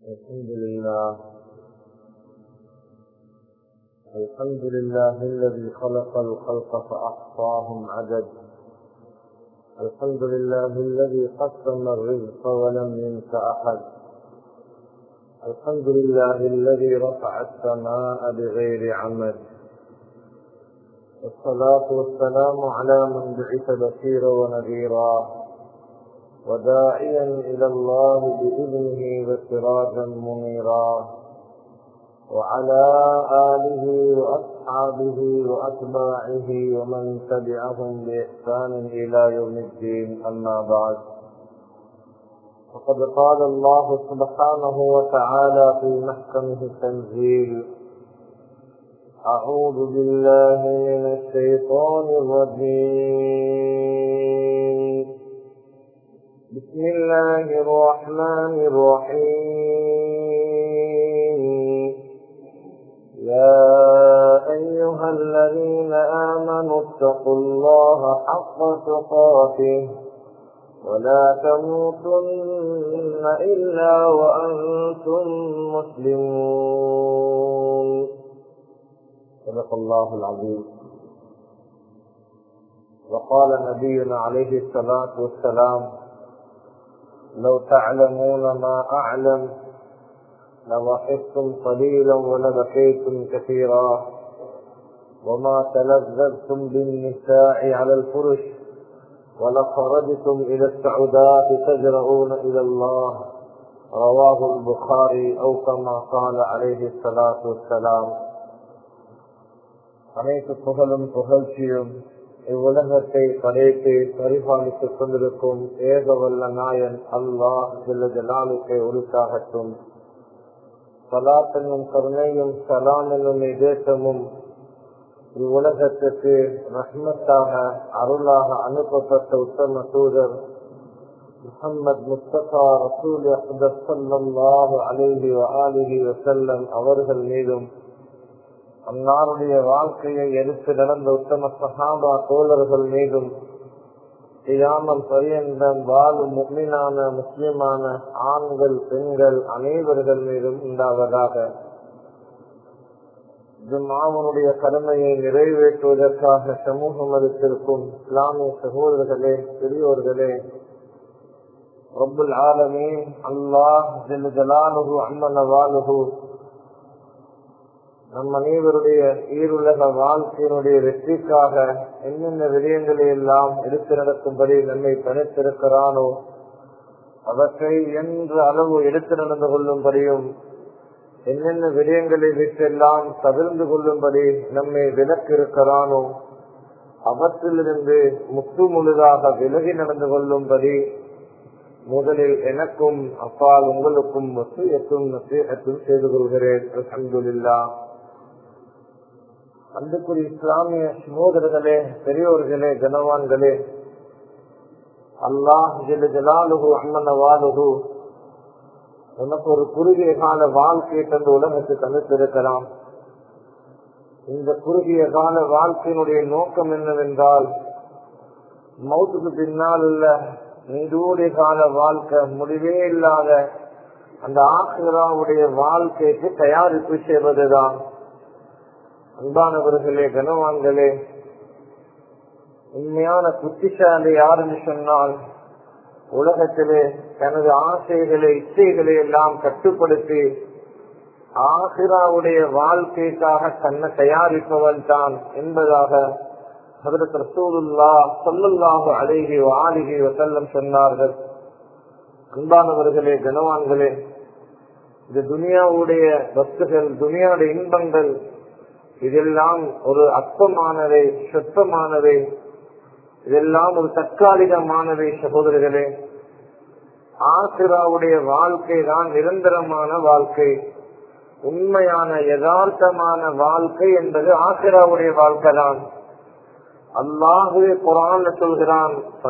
الحمد لله الحمد لله الذي خلق الخلق فأحصاهم عدد الحمد لله الذي قسم الرزق ولم ينس أحد الحمد لله الذي رفع السماء بغير عمد والصلاة والسلام على من بعث بشيرا ونذيرا وداعيا إلى الله بإذنه وسراجا منيرا وعلى آله وأصحابه وأتباعه ومن تبعهم بإحسان إلى يوم الدين أما بعد فقد قال الله سبحانه وتعالى في محكمه التنزيل أعوذ بالله من الشيطان الرجيم بسم الله الرحمن الرحيم يا أيها الذين آمنوا اتقوا الله حق تقاته ولا تموتن إلا وأنتم مسلمون صدق الله العظيم وقال نبينا عليه الصلاة والسلام لو تعلمون ما أعلم لضحكتم قليلا ولبكيتم كثيرا وما تلذذتم بالنساء على الفرش ولخرجتم إلى السعودات تجرؤون إلى الله رواه البخاري أو كما قال عليه الصلاة والسلام அனைத்து புகழும் புகழ்ச்சியும் இவ்வுலகத்தை படைத்து பரிபாலித்துக் கொண்டிருக்கும் ஏகவல்ல நாயன் அல்லாஹ் ஜலாலுக்கை உருக்காகட்டும் சலாத்தனும் கருணையும் சலாம் என்னும் இதேசமும் இவ்வுலகத்திற்கு ரஹ்மத்தாக அருளாக அனுப்பப்பட்ட உத்தம தூதர் முகமது முஸ்தபா ரசூல் அஹ்தல்லாஹு அலிஹி அலிஹி வசல்லம் அவர்கள் மீதும் அன்னாருடைய வாழ்க்கையை எடுத்து நடந்த உத்தம சஹாபா தோழர்கள் மீதும் இயாமம் பரியந்தம் வாழும் முக்மீனான முஸ்லிமான ஆண்கள் பெண்கள் அனைவர்கள் மீதும் உண்டாவதாக ஜும்மாவனுடைய கடமையை நிறைவேற்றுவதற்காக சமூகம் அளித்திருக்கும் இஸ்லாமிய சகோதரர்களே பெரியோர்களே ரப்புல் ஆலமே அல்லாஹ் ஜலாலுகு அம்மனவாலுகு நம் அனைவருடைய ஈருலக வாழ்க்கையினுடைய வெற்றிக்காக என்னென்ன விடயங்களை எல்லாம் எடுத்து நடக்கும்படி நம்மை பணித்திருக்கிறானோ அவற்றை என்ற அளவு எடுத்து நடந்து கொள்ளும்படியும் என்னென்ன விடயங்களை விட்டெல்லாம் தவிர்ந்து கொள்ளும்படி நம்மை விலக்கிருக்கிறானோ அவற்றிலிருந்து முற்று முழுதாக விலகி நடந்து கொள்ளும்படி முதலில் எனக்கும் அப்பால் உங்களுக்கும் வசூயத்தும் நசீகத்தும் செய்து கொள்கிறேன் அல்ஹம்துலில்லா அன்புக்குரிய இஸ்லாமிய சகோதரர்களே பெரியோர்களே கனவான்களே அல்லாஹ் ஜலாலுகு அம்மனவாலுகு உனக்கு ஒரு குறுகிய கால வாழ்க்கை தந்து உலகத்துக்கு அனுப்பியிருக்கலாம் இந்த குறுகிய கால வாழ்க்கையினுடைய நோக்கம் என்னவென்றால் மௌத்துக்கு பின்னால் உள்ள நீடூடைய கால வாழ்க்கை முடிவே இல்லாத அந்த ஆசிராவுடைய வாழ்க்கைக்கு தயாரிப்பு செய்வதுதான் அன்பானவர்களே கனவான்களே உண்மையான புத்திசாலி யாருன்னு சொன்னால் உலகத்திலே தனது ஆசைகளை இச்சைகளை எல்லாம் கட்டுப்படுத்தி ஆசிராவுடைய வாழ்க்கைக்காக தன்னை தயாரிப்பவன் தான் என்பதாக ஹதரத் ரசூலுல்லா சொல்லல்லாஹு அழகி ஆலிகி வசல்லம் சொன்னார்கள் அன்பானவர்களே கனவான்களே இந்த துனியாவுடைய வஸ்துகள் துனியாவுடைய இன்பங்கள் இதெல்லாம் ஒரு அற்பமானவை சொற்பமானவை இதெல்லாம் ஒரு தற்காலிகமானவை சகோதரர்களே ஆசிராவுடைய வாழ்க்கை தான் நிரந்தரமான வாழ்க்கை உண்மையான யதார்த்தமான வாழ்க்கை என்பது ஆசிராவுடைய வாழ்க்கை தான் அல்லாஹுவே குரான் சொல்கிறான்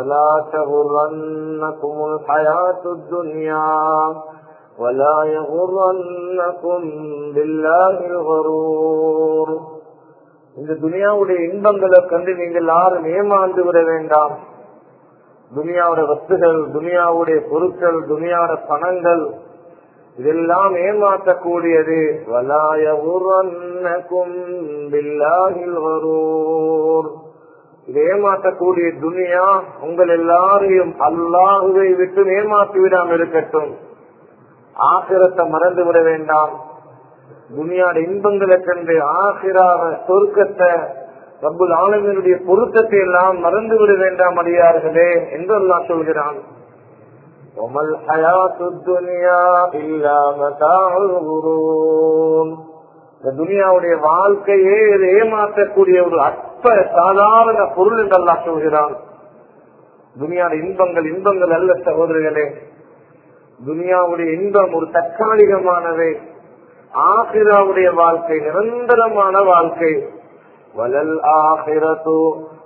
ولا يغرنكم بالله الغرور இந்த துனியாவுடைய இன்பங்களை கண்டு நீங்கள் யாரும் ஏமாந்து விட வேண்டாம் துனியாவோட வஸ்துகள் துனியாவுடைய பொருட்கள் துனியாவோட பணங்கள் இதெல்லாம் ஏமாற்றக்கூடியது வலாயகுரன்னக்கும் பில்லாஹில் வரூர் இது ஏமாற்றக்கூடிய துனியா உங்கள் எல்லாரையும் அல்லாஹுவை விட்டு ஏமாற்றி விடாமல் இருக்கட்டும் ஆசிரத்தை மறந்து விட வேண்டாம் துனியாட இன்பங்களை கண்டு ஆசிராக சொர்க்கத்தை ரப்புல் ஆலமினுடைய பொருத்தத்தை எல்லாம் மறந்து விட வேண்டாம் அடியார்களே என்று அல்லாஹ் சொல்கிறான் وما الحياة الدنيا إلا متاع الغرور இந்த துனியாவுடைய வாழ்க்கையே ஏமாற்றக்கூடிய ஒரு அற்ப சாதாரண பொருள் என்று அல்லாஹ் சொல்கிறான் துனியாட இன்பங்கள் இன்பங்கள் அல்ல சகோதரர்களே துனியாவுடைய இன்பம் ஒரு தற்காலிகமானவை ஆசிராவுடைய வாழ்க்கை நிரந்தரமான வாழ்க்கை வலல் ஆகிரத்து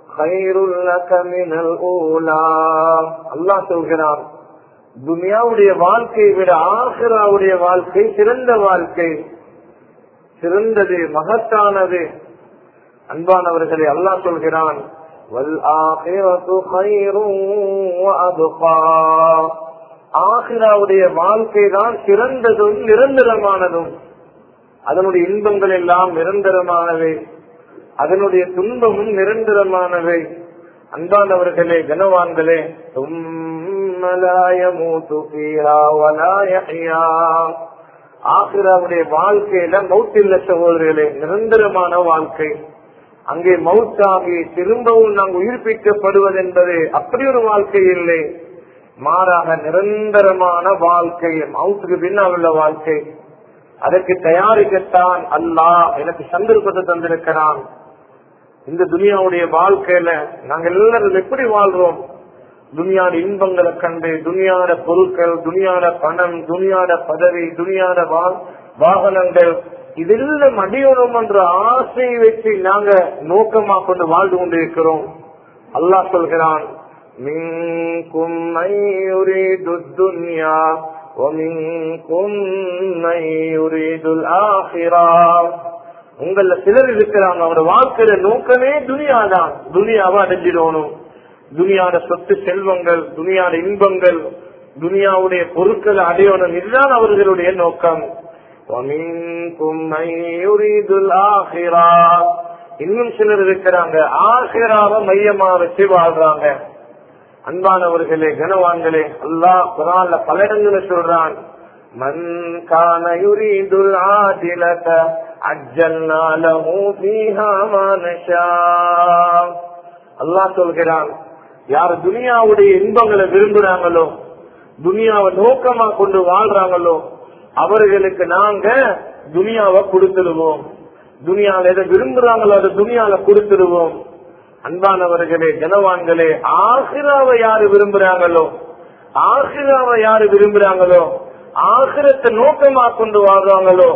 அல்லாஹ் சொல்கிறான் துனியாவுடைய வாழ்க்கையை விட ஆசிராவுடைய வாழ்க்கை சிறந்த வாழ்க்கை சிறந்தது மகத்தானது அன்பானவர்களை அல்லாஹ் சொல்கிறான் ஆசிராவுடைய வாழ்க்கை தான் சிறந்ததும் நிரந்தரமானதும் அதனுடைய இன்பங்கள் எல்லாம் நிரந்தரமானவை அதனுடைய துன்பமும் நிரந்தரமானவை அன்பானவர்களே கனவான்களே ஆசிராவுடைய வாழ்க்கையில மௌத்தில்ல சகோதரர்களே நிரந்தரமான வாழ்க்கை அங்கே மௌத்தாகி திரும்பவும் நாங்கள் உயிர்ப்பிக்கப்படுவது என்பது அப்படி ஒரு வாழ்க்கை இல்லை மாறாக நிரந்தரமான வாழ்க்கை மவுத்துக்கு பின்னால் உள்ள வாழ்க்கை அதற்கு தயாரிக்கத்தான் அல்லாஹ் எனக்கு சந்தர்ப்பத்தை தந்திருக்கிறான் இந்த துனியாவுடைய வாழ்க்கையில நாங்க எல்லாரும் எப்படி வாழ்றோம் துனியாட இன்பங்களை கண்டு துனியாட பொருட்கள் துனியாட பணம் துனியாட பதவி துனியாட வாகனங்கள் இதெல்லாம் அடியோடும் என்ற ஆசையை வச்சு நாங்க நோக்கமா கொண்டு வாழ்ந்து கொண்டிருக்கிறோம் அல்லாஹ் சொல்கிறான் மின்கும் துன்யா ومنكم من يريد الآخرة உங்கள சிலர் இருக்கிறாங்க அவரோட வாழ்க்கையில நோக்கமே துனியாதான் துனியாவை அடைஞ்சிடணும் துனியாட சொத்து செல்வங்கள் துனியாட இன்பங்கள் துனியாவுடைய பொருட்களை அடையணும் இதுதான் அவர்களுடைய நோக்கம் இன்னும் சிலர் இருக்கிறாங்க ஆசிராவை மையமா வச்சு வாழ்றாங்க அன்பானவர்களே கனவான்களே அல்லாஹ் குரான்ல பல இடங்களை சொல்றான் மன் கான யுரீதுல் ஆதிலத அஜ்ஜல்னா லஹு ஃபீஹா மா நஷா அல்லாஹ் சொல்கிறான் யார் துனியாவுடைய இன்பங்களை விரும்புறாங்களோ துனியாவை நோக்கமா கொண்டு வாழ்றாங்களோ அவர்களுக்கு நாங்க துனியாவை கொடுத்துடுவோம் துனியால எதை விரும்புறாங்களோ அதை துனியால கொடுத்துடுவோம் அன்பானவர்களே ஜனவான்களே ஆசிராவை யாரு விரும்புறாங்களோ ஆசிராவை யாரு விரும்புறாங்களோ ஆசிரத்தை நோக்கமா கொண்டு வாழ்றாங்களோ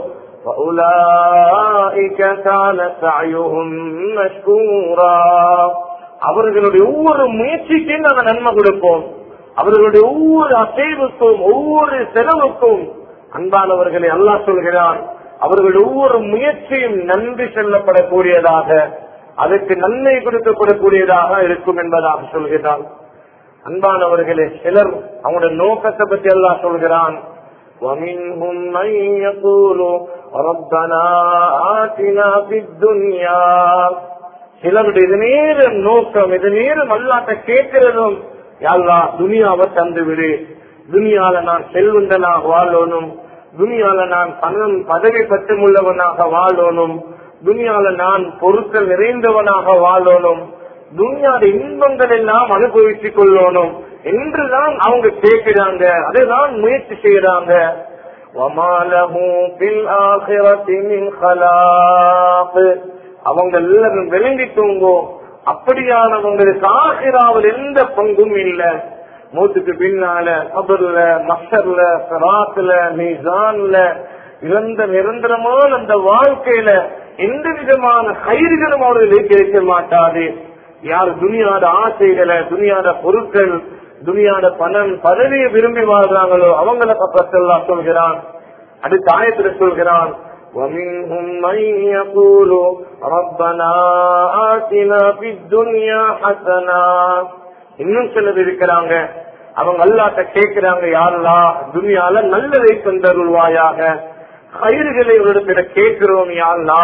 அவர்களுடைய ஒவ்வொரு முயற்சிக்கும் நாங்க நன்மை கொடுப்போம் அவர்களுடைய ஒவ்வொரு அசைவுக்கும் ஒவ்வொரு செலவுக்கும் அன்பானவர்களை அல்லாஹ் சொல்கிறான் அவர்கள் ஒவ்வொரு முயற்சியும் நன்றி செல்லப்படக்கூடியதாக அதற்கு நன்மை கொடுக்கப்படக்கூடியதாக இருக்கும் என்பதாக சொல்கிறான் அன்பானவர்களே சிலர் அவங்களுடைய நோக்கத்தை பற்றி எல்லாம் சொல்கிறான் ومنهم من يقول ربنا آتنا في الدنيا சிலருடைய இது நேரம் நோக்கம் இது நேரம் அல்லாட்ட கேட்கிறதும் யாழ்லா துனியாவை தந்து விடு துனியால நான் செல்வந்தனாக வாழணும் துனியால நான் பணம் பதவி பற்றமுள்ளவனாக வாழணும் துனியால நான் பொருட்கள் நிறைந்தவனாக வாழணும் துனியாட இன்பங்கள் எல்லாம் அனுபவித்துக் கொள்ளணும் என்றுதான் அவங்க கேட்கிறாங்க அதைதான் முயற்சி செய்யறாங்க அவங்க எல்லாரும் விளங்கி தூங்கும் அப்படியானவங்களுக்கு ஆசிராவில் எந்த பங்கும் இல்லை மூத்துக்கு பின்னால கபர்ல மசர்ல சராத்துல மீசான்ல இறந்த நிரந்தரமான அந்த வாழ்க்கையில எந்த விதமான கயிறுகளும் அவர்களுக்கு கிடைக்க மாட்டாது யார் துணியாத ஆசைகளை துணியாத பொருட்கள் துணியாத பணம் பதவியை விரும்பி வாழ்றாங்களோ அவங்களை பக்கத்தெல்லாம் சொல்கிறான் அடுத்த ஆயத்துல சொல்கிறான் ومنهم من يقول ربنا آتنا في الدنيا حسنا இன்னும் சிலர் இருக்கிறாங்க அவங்க அல்லாட்ட கேட்கிறாங்க யாருலா துனியால நல்லதை தந்தருள்வாயாக கயிறுகளை ஒரு இடத்துல கேட்கிறோம் யாருலா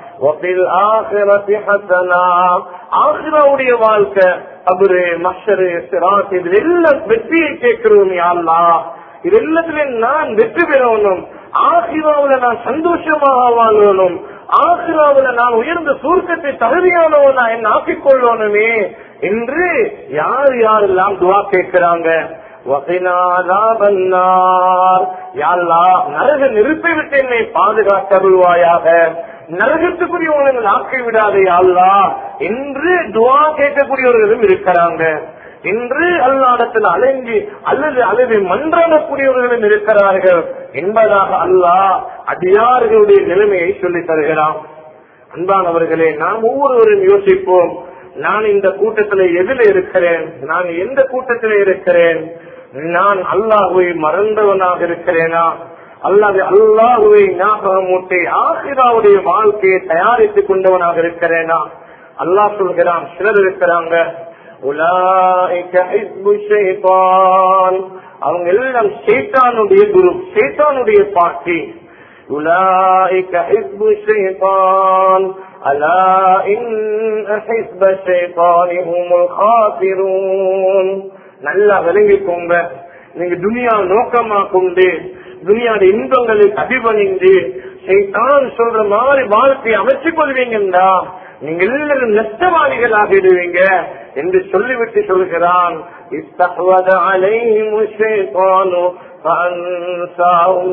ஆசிராவுடைய வாழ்க்கை அபுரு மஷரு சிராத் இதுல எல்லாம் வெற்றியை கேட்கிறோம் யாருலா இது எல்லாத்திலும் நான் வெற்றி பெறணும் ஆசிராவுல நான் சந்தோஷமாக வாழணும் ஆசிராவுல நான் உயர்ந்த சூர்க்கத்தை தகுதியானவன் நான் என்ன ஆக்கிக் கொள்ளணுமே என்று யார் யாரெல்லாம் துவா கேட்கிறாங்க நரக நிறுத்தி விட்டு என்னை பாதுகாத்தருள்வாயாக நரகத்துக்குரியவர்கள் ஆக்கி விடாதே அல்லா என்று துவா கேட்கக்கூடியவர்களும் இருக்கிறாங்க இன்று அல்லாடத்தில் அலைஞ்சி அல்லது அல்லது மன்றாடக்கூடியவர்களும் இருக்கிறார்கள் என்பதாக அல்லாஹ் அடியார்களுடைய நிலைமையை சொல்லி தருகிறான் அன்பானவர்களே நாம் ஒவ்வொருவரும் யோசிப்போம் நான் இந்த கூட்டத்தில் எதில் இருக்கிறேன் நான் எந்த கூட்டத்தில் இருக்கிறேன் நான் அல்லாஹுவை மறந்தவனாக இருக்கிறேனா அல்லது அல்லாஹுவை ஞாபகமூட்டி ஆசிராவுடைய வாழ்க்கையை தயாரித்துக் கொண்டவனாக இருக்கிறேனா அல்லாஹ் சொல்கிறான் சிலர் இருக்கிறாங்க அவங்க எல்லாம் சேத்தானுடைய குரு சேத்தானுடைய பார்ட்டி أولئك حزب الشيطان ألا إن حزب الشيطان هم الخاسرون நல்லா விளங்கிக்கோங்க நீங்க துனியா நோக்கமா கொண்டு துனியாட இன்பங்களை அபிபணிந்து சைத்தான் சொல்ற மாதிரி வாழ்க்கை அமைச்சுக் கொள்வீங்கன்றா நீங்க எல்லாரும் நஷ்டவாதிகளாக இடுவீங்க என்று சொல்லிவிட்டு சொல்கிறான் இஸ்தஹ்வத அலைஹிம் ஷைத்தானு ஃபஅன்சாஹும்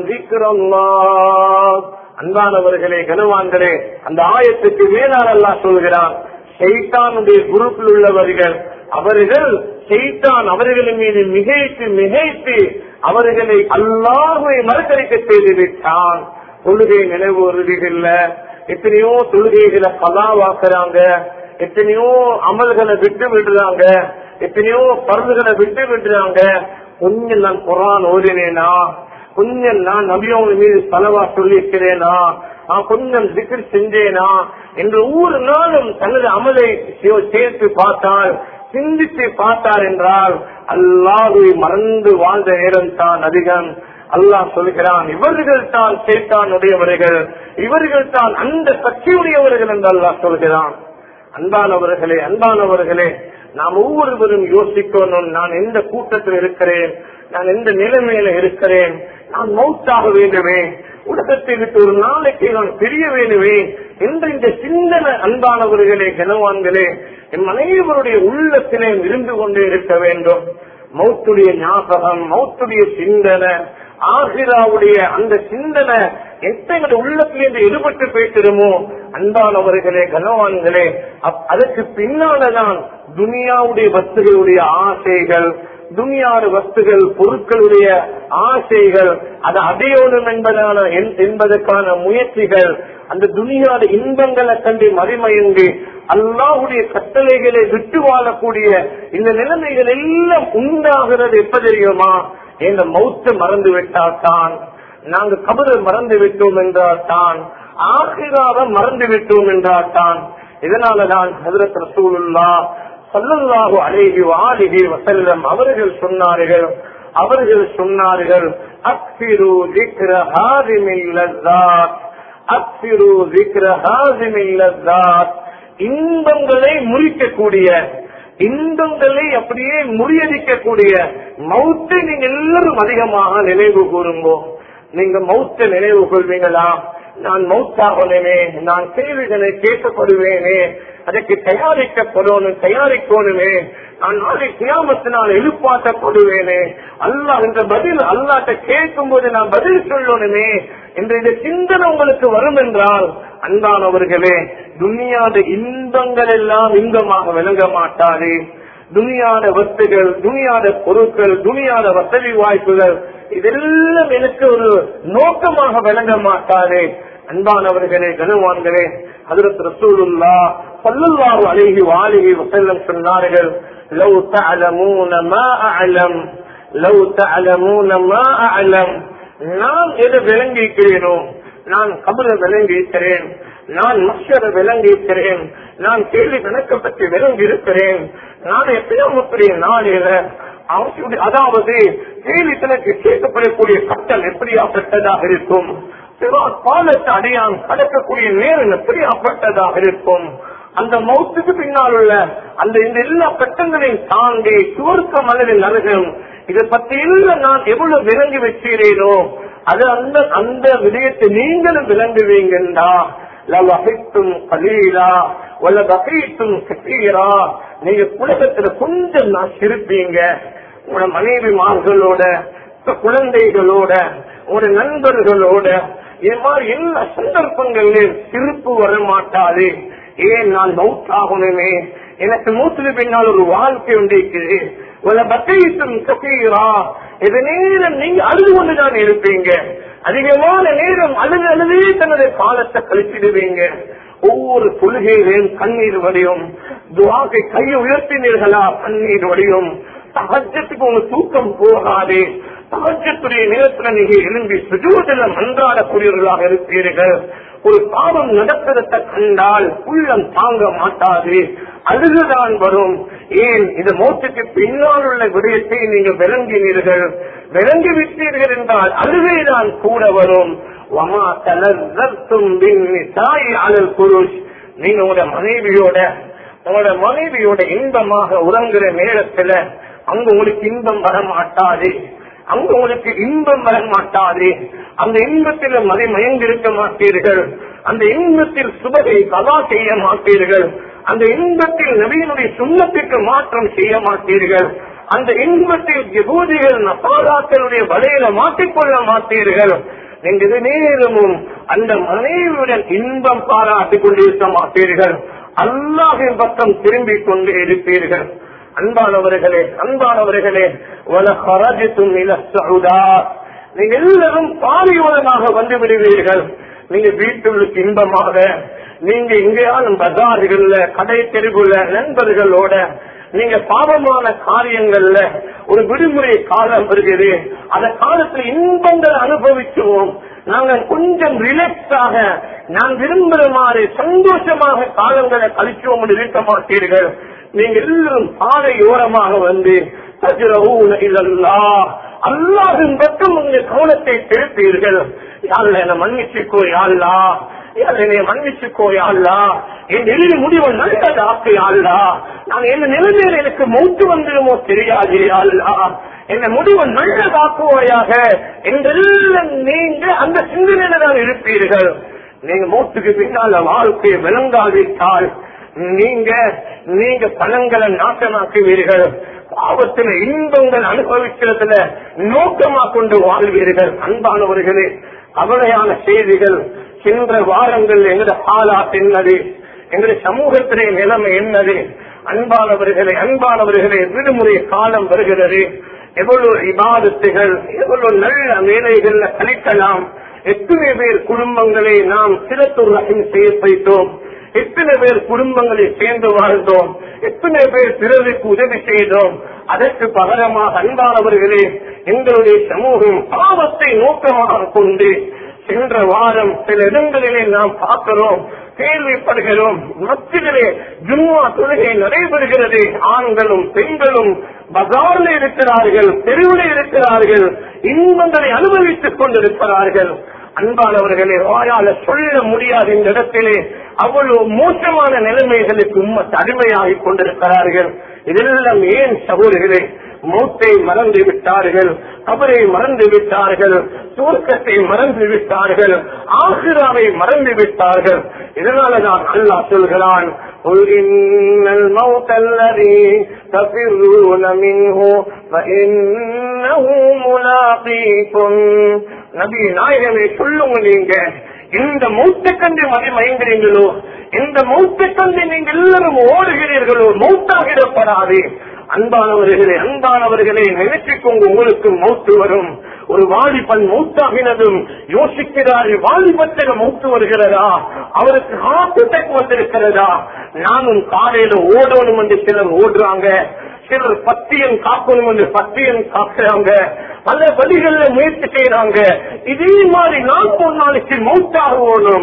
ذிக்ரல்லாஹ் அன்பானவர்களே கனவான்களே அந்த ஆயத்துக்கு மேலால் அல்லாஹ் சொல்கிறான் ஷைத்தானுடைய குரூப்பில் உள்ளவர்கள் அவர்கள் ஷைத்தான் அவர்களின் மீது மிகைத்து மிகைத்து அவர்களை அல்லாஹுவை மறுக்கரிக்க செய்து விட்டான் தொழுகை நினைவு வருவதில்ல எத்தனையோ தொழுகைகளை கலாவாக்குறாங்க எத்தனையோ அமல்களை விட்டு விடுறாங்க எத்தனையோ பருந்துகளை விட்டு விடுறாங்க கொஞ்சம் நான் குரான் ஓதினேனா கொஞ்சம் நான் நபியோங்க மீது செலவா சொல்லியிருக்கிறேனா நான் கொஞ்சம் திக்கர் செஞ்சேனா என்று ஒவ்வொரு நாளும் தனது அமலை சேர்த்து பார்த்தால் சிந்தித்து பார்த்தார் என்றால் அல்லாஹுவை மறந்து வாழ்ந்த நேரம் தான் அதிகம் அல்லாஹ் சொல்கிறான் இவர்கள் தான் சேத்தானுடையவர்கள் இவர்கள் தான் அந்த சக்தியுடையவர்கள் என்று அல்லாஹ் சொல்கிறான் அன்பானவர்களே அன்பானவர்களே நாம் ஒவ்வொருவரும் யோசிக்கணும் நான் எந்த கூட்டத்தில் இருக்கிறேன் நான் எந்த நிலைமையில இருக்கிறேன் நான் மௌத்தாக வேண்டுமே உலகத்தை விட்டு ஒரு நாளைக்கு நான் பிரிய வேண்டுமே என்ற இந்த சிந்தனை அன்பானவர்களே கனவான்களே என் அனைவருடைய உள்ளத்திலே இருந்து கொண்டே இருக்க வேண்டும் மௌத்துடைய ஞாபகம் மௌத்துடைய சிந்தனை ஆசிராவுடைய அந்த சிந்தனை எத்தனை உள்ளத்திலிருந்து ஈடுபட்டு போயிட்டிருமோ அன்பானவர்களே கனவான்களே அதற்கு பின்னால்தான் துனியாவுடைய வஸ்துகளுடைய ஆசைகள் துனியாத வஸ்துகள் பொருட்களுடைய ஆசைகள் அதை அடையணும் என்பதான என்பதற்கான முயற்சிகள் அந்த துனியாத இன்பங்களை கண்டு மறிமயங்கு அல்லாஹுடைய கட்டளைகளை விட்டு வாழக்கூடிய இந்த நிலைமைகள் எல்லாம் உண்டாகிறது எப்ப தெரியுமா இந்த மௌத்த மறந்து விட்டால் தான் நாங்க கபரை மறந்து விட்டோம் என்றால் தான் ஆசிராவை மறந்து விட்டோம் என்றால் தான் இதனாலதான் ஹசரத் ரசூலுல்லா சல்லல்லாஹு அலைஹி ஆலிஹி வசல்லம் அவர்கள் சொன்னார்கள் அவர்கள் சொன்னார்கள் அக்பிரு திக்ர ஹாதிமில் லஸ்ஸாத் அக்பிரு திக்ர ஹாதிமில் லஸ்ஸாத் இன்பங்களை முறிக்கக்கூடிய இன்பங்களை அப்படியே முறியடிக்கக்கூடிய மௌத்தை நீங்க எல்லாரும் அதிகமாக நினைவு கூறுங்கோ நீங்க மௌத்த நினைவு கொள்வீங்களா நான் மௌத்தாகணுமே நான் கேள்விகளை கேட்கப்படுவேனே அதற்கு தயாரிக்கப்படணும் தயாரிக்கணுமே நான் நாளை கியாமத்தினால் எழுப்பாட்டப்படுவேனே அல்லாஹ் என்ற பதில் அல்லாட்ட கேட்கும் போது நான் பதில் சொல்லணுமே என்ற இந்த சிந்தனை உங்களுக்கு வரும் என்றால் அன்பானவர்களே துனியாத இன்பங்கள் எல்லாம் இன்பமாக விளங்க மாட்டாது துனியாத வஸ்துகள் துனியாத பொருட்கள் துனியாத வசதி வாய்ப்புகள் இதெல்லாம் எனக்கு ஒரு நோக்கமாக விளங்க மாட்டாது அன்பானவர்களே கனவான்களே ஹதரத் ரசூலுல்லா சல்லல்லாஹு அலைஹி வாலிஹி வஸல்லம் சொன்னார்கள் லவ் தஅலமூன மா அஅலம் லவ் தஅலமூன மா அஅலம் நான் எது விளங்கிக்கிறேனோ நான் கபரை விளங்கியிருக்கிறேன் நான் மஷரை விளங்கியிருக்கிறேன் நான் கேள்வி கணக்கை பற்றி விளங்கி இருக்கிறேன் நான் எப்பயோ முத்திரிய நாளில அவர்களுடைய அதாவது கேள்வி தனக்கு கேட்கப்படக்கூடிய கட்டம் எப்படியாப்பட்டதாக இருக்கும் சிறார் பாலத்தை அடையான் கடக்கக்கூடிய நேரம் எப்படியாப்பட்டதாக இருக்கும் அந்த மௌத்துக்கு பின்னால் உள்ள அந்த இந்த எல்லா கட்டங்களையும் தாண்டி சுவர்க்கம் அல்லது நரகம் இதை பத்தி எல்லாம் நான் எவ்வளவு விளங்கி வச்சுகிறேனோ அது அந்த அந்த விடயத்தை நீங்களும் விளங்குவீங்கண்டா லவஹித்தும் கலீலா வல்ல பகீத்தும் கசீரா நீங்க உலகத்துல கொஞ்சம் நான் சிரிப்பீங்க உங்களோட மனைவிமார்களோட குழந்தைகளோட உங்களோட நண்பர்களோட இது மாதிரி எல்லா சந்தர்ப்பங்களிலும் சிரிப்பு வர மாட்டாது ஏன் நான் மவுத்தாகணுமே எனக்கு மூத்துல பின்னால் ஒரு வாழ்க்கை உண்டிருக்குது உள்ள பக்கையும் கசீரா இது நேரம் நீங்க அழுது கொண்டுதான் இருப்பீங்க அதிகமான நேரம் அழுது அழுதே தனது காலத்தை கழிச்சிடுவீங்க ஒவ்வொரு தொழுகையிலும் கண்ணீர் வடியும் துவாகை கையை உயர்த்தினீர்களா கண்ணீர் வடியும் சகஜத்துக்கு உங்க தூக்கம் போகாது சகஜத்துடைய நேரத்துல நீங்க எழும்பி சுஜூதில் மன்றாடக்கூடியவர்களாக இருப்பீர்கள் ஒரு பாவம் நடக்கிறத கண்டால் உள்ளம் தாங்க மாட்டாது அழுதுதான் வரும் ஏன் இந்த மோட்டுக்கு பின்னால் உள்ள விடயத்தை நீங்க விளங்கினீர்கள் விளங்கி விட்டீர்கள் என்றால் அழுகைதான் கூட வரும் வமா தலர்த்தும் தாய் அழல் புருஷ் நீங்க உங்களோட மனைவியோட உங்களோட மனைவியோட இன்பமாக உறங்குற நேரத்துல அங்க உங்களுக்கு இன்பம் வர மாட்டாது அங்க உங்களுக்கு இன்பம் வர மாட்டாது அந்த இன்பத்தில் மறை மயங்கிருக்க மாட்டீர்கள் அந்த இன்பத்தில் சுபகை கலா செய்ய மாட்டீர்கள் அந்த இன்பத்தில் நவீனுடைய சுண்ணத்திற்கு மாற்றம் செய்ய மாட்டீர்கள் அந்த இன்பத்தில் யகூதிகள் நசாராக்களுடைய வலையில மாட்டிக்கொள்ள மாட்டீர்கள் நீங்க இது நேரமும் அந்த மனைவியுடன் இன்பம் பாராட்டிக் கொண்டிருக்க மாட்டீர்கள் அல்லாஹின் பக்கம் திரும்பிக் கொண்டு இருப்பீர்கள் அன்பானவர்களே அன்பானவர்களே வலஹரஜத்தும் இலசவுதா நீங்க எல்லாரும் பாரியோதமாக வந்து விடுவீர்கள் நீங்க வீட்டுக்கு இன்பமாக நீங்க எங்கேயாலும் பஜார்கள்ல கடை தெருவுல நண்பர்களோட நீங்க பாவமான காரியங்கள்ல ஒரு விடுமுறை காலம் வருகிறது அந்த காலத்துல இன்பங்கள் அனுபவிச்சுவோம் நாங்கள் கொஞ்சம் ரிலாக்ஸாக நான் விரும்புகிற மாதிரி சந்தோஷமாக காலங்களை கழிச்சோம் என்று இருக்க மாட்டீர்கள் நீங்க எல்லாரும் பாதையோரமாக வந்து அல்லாஹின் பக்கம் உங்க கவனத்தை திருப்பீர்கள் யாழ்ல என்ன மன்னிச்சுக்கோ யாழ்லா என்னை மன்னிச்சுக்கோ யாழ்லா என் எழுதி முடிவு நல்லதாக்கு யாழ்லா நான் என்ன நிலைமையில எனக்கு மூச்சு வந்துடுமோ தெரியாது யாழ்லா என்ன முடிவு நல்லதாக்குவோயாக என்றெல்லாம் நீங்க அந்த சிந்தனையில தான் இருப்பீர்கள் நீங்க மூத்துக்கு பின்னால வாழ்க்கையை விளங்காவிட்டால் நீங்க நீங்க பணங்களை நாட்டமாக்குவீர்கள் பாவத்துல இன்பங்கள் அனுபவிக்கிறதுல நோக்கமா கொண்டு வாழ்வீர்கள் அன்பானவர்களே கவலையான செய்திகள் சென்ற வாரங்கள் எங்கட ஆளாத் என்னது எங்களுடைய சமூகத்திலே நிலைமை என்னது அன்பானவர்களே அன்பானவர்களே விடுமுறை காலம் வருகிறது எவ்வளவு இபாதத்துகள் எவ்வளவு நல்ல வேலைகள்ல கழிக்கலாம் எத்தனை பேர் குடும்பங்களை நாம் சிறத்துர் ரகம் செய்ய வைத்தோம் எத்தனை பேர் குடும்பங்களை சேர்ந்து வாழ்ந்தோம் எத்தனை பேர் பிறருக்கு உதவி செய்தோம் அதற்கு பகரமாக அன்பானவர்களே எங்களுடைய சமூகம் பாவத்தை நோக்கமாக கொண்டு சென்ற வாரம் சில இடங்களிலே நாம் பார்க்கிறோம் கேள்விப்படுகிறோம் மத்தியிலே ஜும்மா தொழுகை நடைபெறுகிறது ஆண்களும் பெண்களும் பஜாரில் இருக்கிறார்கள் தெருவில் இருக்கிறார்கள் இன்பங்களை அனுபவித்துக் கொண்டிருக்கிறார்கள் அன்பானவர்களே வாயால சொல்ல முடியாத இந்த இடத்திலே அவ்வளவு மோசமான நிலைமைகளுக்கு உம்மத்து அடிமையாகிக் கொண்டிருக்கிறார்கள் இதெல்லாம் ஏன் சகோதரிகளே மூத்தை மறந்து விட்டார்கள் கபரை மறந்து விட்டார்கள் தூக்கத்தை மறந்து விட்டார்கள் ஆசிராவை மறந்து விட்டார்கள் இதனாலதான் அல்லாஹ் சொல்கிறான் قل إن الموت الذي تفرون منه فإنه ملاقيكم நபி நாயகமே சொல்லுங்க நீங்க இந்த மூத்த கண்டு மதி மயங்குறீங்களோ இந்த மூத்த கண்டு நீங்க எல்லாரும் ஓடுகிறீர்களோ மூத்தாகிடப்படாது அன்பானவர்களே அன்பானவர்களே நினைச்சுக்கோங்க உங்களுக்கு மௌத்து வரும் ஒரு வாலிபன் மூத்தாகினதும் யோசிக்கிறார் வாலிபத்தில் மூத்து வருகிறதா அவருக்கு ஹார்ட் அட்டாக் வந்திருக்கிறதா நானும் காலையில ஓடணும் என்று சிலர் ஓடுறாங்க சிலர் பத்தியம் காக்கணும் என்று பத்தியம் காக்குறாங்க பல வழிகள்ல முயற்சி செய்யறாங்க இதே மாதிரி நான் ஒரு நாளைக்கு மௌத்தாக ஓடும்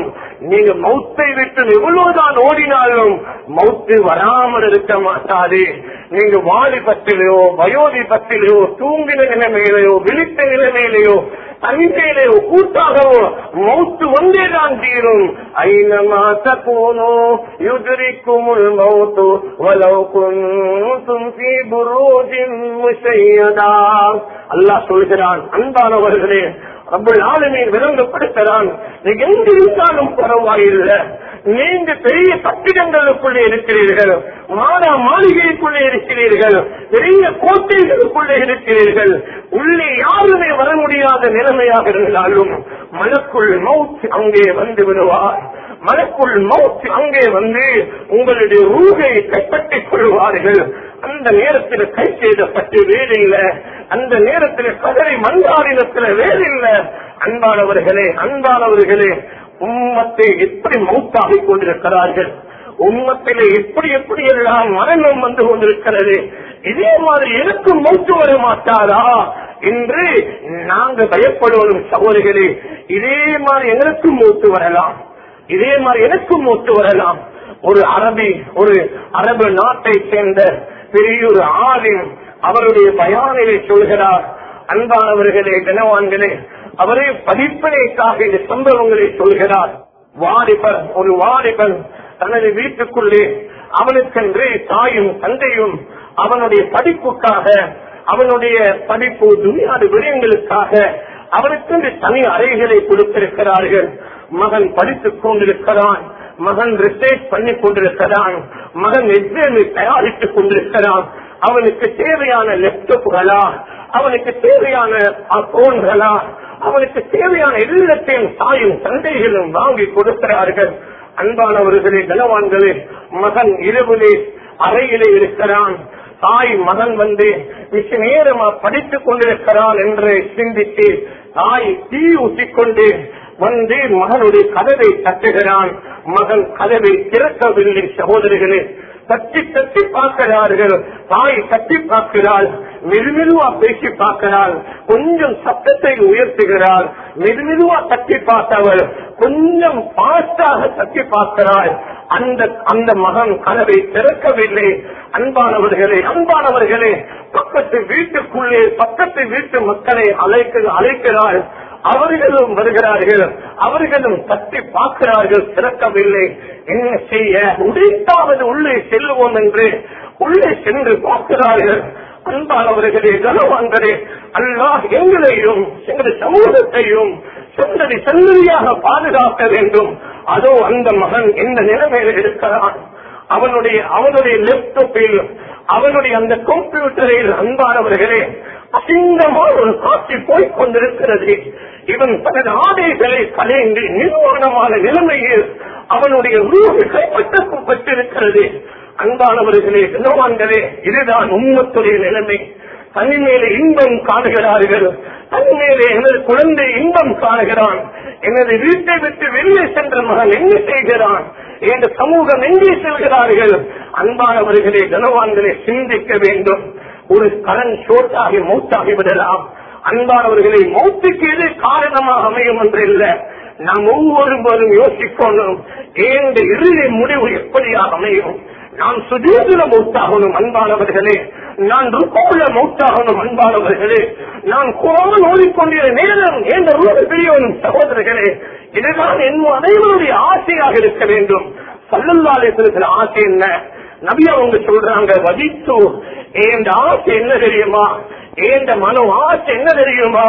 நீங்க மௌத்தை விட்டு எவ்வளவுதான் ஓடினாலும் மௌத்து வராமல் இருக்க மாட்டாது நீங்க வாலிபத்திலேயோ வயோதிபத்திலேயோ தூங்கின நிலைமையிலேயோ விழித்த நிலைமையிலேயோ தனிமையிலேயோ கூட்டாகவோ மௌத்து வந்தேதான் தீரும் ஐநமா தப்போனோ யுதிரிக்குமுள் மௌத்து வலவு குந்தும் ஃபீ புரூஜின் முஷையதா அல்லாஹ் சொல்கிறான் அன்பானவர்களே ரப்பல் ஆளுமையை விளங்கப்படுத்துறான் நீங்க எங்க இருந்தாலும் பரவாயில்லை நீங்க பெரிய கட்டிடங்களுக்குள்ளே இருக்கிறீர்கள் மாடா மாளிகைக்குள்ளே இருக்கிறீர்கள் பெரிய கோட்டைகளுக்குள்ளே இருக்கிறீர்கள் உள்ளே யாருமே வர முடியாத நிலைமையாக இருந்தாலும் மனக்குள் மவுத் அங்கே வந்து விடுவார் மனக்குள் மவுத் அங்கே வந்து உங்களுடைய ரூகை கைப்பற்றிக் கொள்வார்கள் அந்த நேரத்தில் கை செய்தப்பட்டு வேறில்ல அந்த நேரத்தில் கதறி மன்றாடினத்தில் வேறில்ல அன்பானவர்களே அன்பானவர்களே உம்மத்தை எப்படி மௌத்தாகிக் கொண்டிருக்கிறார்கள் உம்மத்திலே எப்படி எப்படி எல்லாம் மரணம் வந்து கொண்டிருக்கிறது இதே மாதிரி எனக்கும் மௌத்து வர மாட்டாரா என்று நாங்க பயப்படுவோம் சகோதரிகளே இதே மாதிரி எங்களுக்கும் மூத்து வரலாம் இதே மாதிரி எனக்கும் மூத்து வரலாம் ஒரு அரபி ஒரு அரபு நாட்டை சேர்ந்த பெரிய ஒரு ஆலிம் அவருடைய பயானிலே சொல்கிறார் அன்பானவர்களே கனவான்களே அவரே பதிப்பனைக்காக இந்த சம்பவங்களை சொல்கிறார் வாலிபர் ஒரு வாலிபன் தனது வீட்டுக்குள்ளே அவனுக்கென்று தாயும் தந்தையும் அவனுடைய படிப்புக்காக அவனுடைய படிப்பு துணியாடு விடயங்களுக்காக அவனுக்கு தனி அறைகளை கொடுத்திருக்கிறார்கள் மகன் படித்துக் கொண்டிருக்கிறான் மகன் ரிசர்ச் பண்ணி கொண்டிருக்கிறான் மகன் எக்ஸாமை தயாரித்துக் கொண்டிருக்கிறான் அவனுக்கு தேவையான லேப்டாப்புகளா அவனுக்கு தேவையான போன்களா அவனுக்கு தேவையான எல்லாத்தையும் தாயும் தந்தைகளும் வாங்கி கொடுக்கிறார்கள் அன்பானவர்களே கனவான்களே மகன் இரவிலே அறையிலே இருக்கிறான் தாய் மகன் வந்து மிக நேரமா படித்துக் கொண்டிருக்கிறான் என்று சிந்தித்து தாய் தீ ஊற்றிக்கொண்டு வந்து மகனுடைய கதவை தட்டுகிறான் மகன் கதவை திறக்கவில்லை சகோதரிகளே தட்டி தட்டி பார்க்கிறார்கள் தாய் தட்டி பார்க்கிறாள் மெதுமெதுவா பேசி பார்க்கிறாள் கொஞ்சம் சத்தத்தை உயர்த்துகிறாள் மெதுமெதுவா தட்டி பார்த்தவள் கொஞ்சம் பாஸ்டாக தட்டி பார்க்கிறாள் அந்த அந்த மகன் கதவை திறக்கவில்லை அன்பானவர்களே அன்பானவர்களே பக்கத்து வீட்டுக்குள்ளே பக்கத்து வீட்டு மக்களை அழைக்க அழைக்கிறாள் அவர்களும் வருகிறார்கள் அவர்களும் தட்டி பார்க்கிறார்கள் திறக்கவில்லை என்ன செய்ய உடைத்தாவது உள்ளே செல்லுவோம் என்று உள்ளே சென்று பார்க்கிறார்கள் அன்பானவர்களே கனவான்களே அல்லாஹ் எங்களையும் எங்கள் சமூகத்தையும் சந்ததி சந்ததியாக பாதுகாக்க வேண்டும் அதோ அந்த மகன் எந்த நிலைமையில் இருக்கிறான் அவனுடைய அவனுடைய லேப்டாப்பில் அவனுடைய அந்த கம்ப்யூட்டரில் அன்பானவர்களே அசிங்கமான ஒரு காட்சி போய்க் கொண்டிருக்கிறது இவன் தனது ஆடைகளை கலைந்து நிர்வாணமான நிலைமையில் அவனுடைய ரூபு கைப்பற்றப்பட்டிருக்கிறது அன்பானவர்களே கனவான்களே இதுதான் உண்மத்துடைய நிலைமை தனிமேலே இன்பம் காணுகிறார்கள் தன்மேலே எனது குழந்தை இன்பம் காணுகிறான் எனது வீட்டை விட்டு வெளியே சென்ற மகன் என்ன செய்கிறான் என்ற சமூகம் எங்கே செல்கிறார்கள் அன்பானவர்களே கனவான்களே சிந்திக்க வேண்டும் ஒரு கடன் ஷோட்டாகி மௌத்தாகி விடலாம் அன்பானவர்களை மௌத்துக்கு எது காரணமாக அமையும் என்று இல்லை நாம் ஒவ்வொருவரும் யோசிக்கணும் ஏந்த இறுதி முடிவு எப்படியாக அமையும் நான் சுதீர்ல மௌத்தாகணும் அன்பானவர்களே நான் ருக்கோல மௌத்தாகணும் அன்பானவர்களே நான் குரான் ஓடிக்கொண்டிருந்த நேரம் எந்த ரூப பெரியவனும் சகோதரர்களே இதுதான் என் அனைவருடைய ஆசையாக இருக்க வேண்டும் சல்லல்லாலேசனத்தில் ஆசை என்ன நபி அவங்க சொல்றாங்க வதித்து என் ஆசை என்ன தெரியுமா ஏந்த மனோ ஆசை என்ன தெரியுமா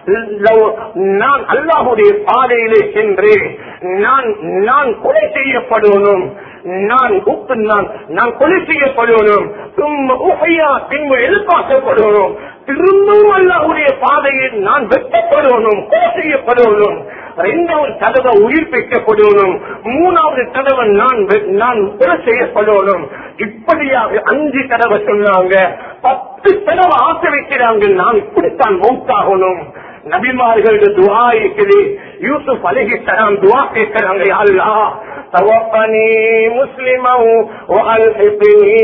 லவ்- நான் அல்லாஹுடைய பாதையிலே சென்று நான் நான் கொலை செய்யப்படணும் நான் உப்பு நான் நான் கொலை செய்யப்படணும் தும்ம உகையா பின்பு எதிர்பார்க்கப்படணும் திரும்பவும் அல்லாஹுடைய பாதையில் நான் வெட்டப்படணும் கொலை செய்யப்படணும் இரண்டாவது தடவை உயிர்ப்பிக்கப்படணும் மூணாவது தடவை நான் வெ- நான் கொலை செய்யப்படணும் இப்படியாக அஞ்சு தடவை சொன்னாங்க பத்து தடவை ஆசை வைக்கிறாங்க நான் இப்படித்தான் மௌத்தாகணும் நபிமார்களுடைய துவா இருக்குது யூசுப் அழகி தரான் துவா கேட்கிறாங்க அல்லா توفني مسلما والحقني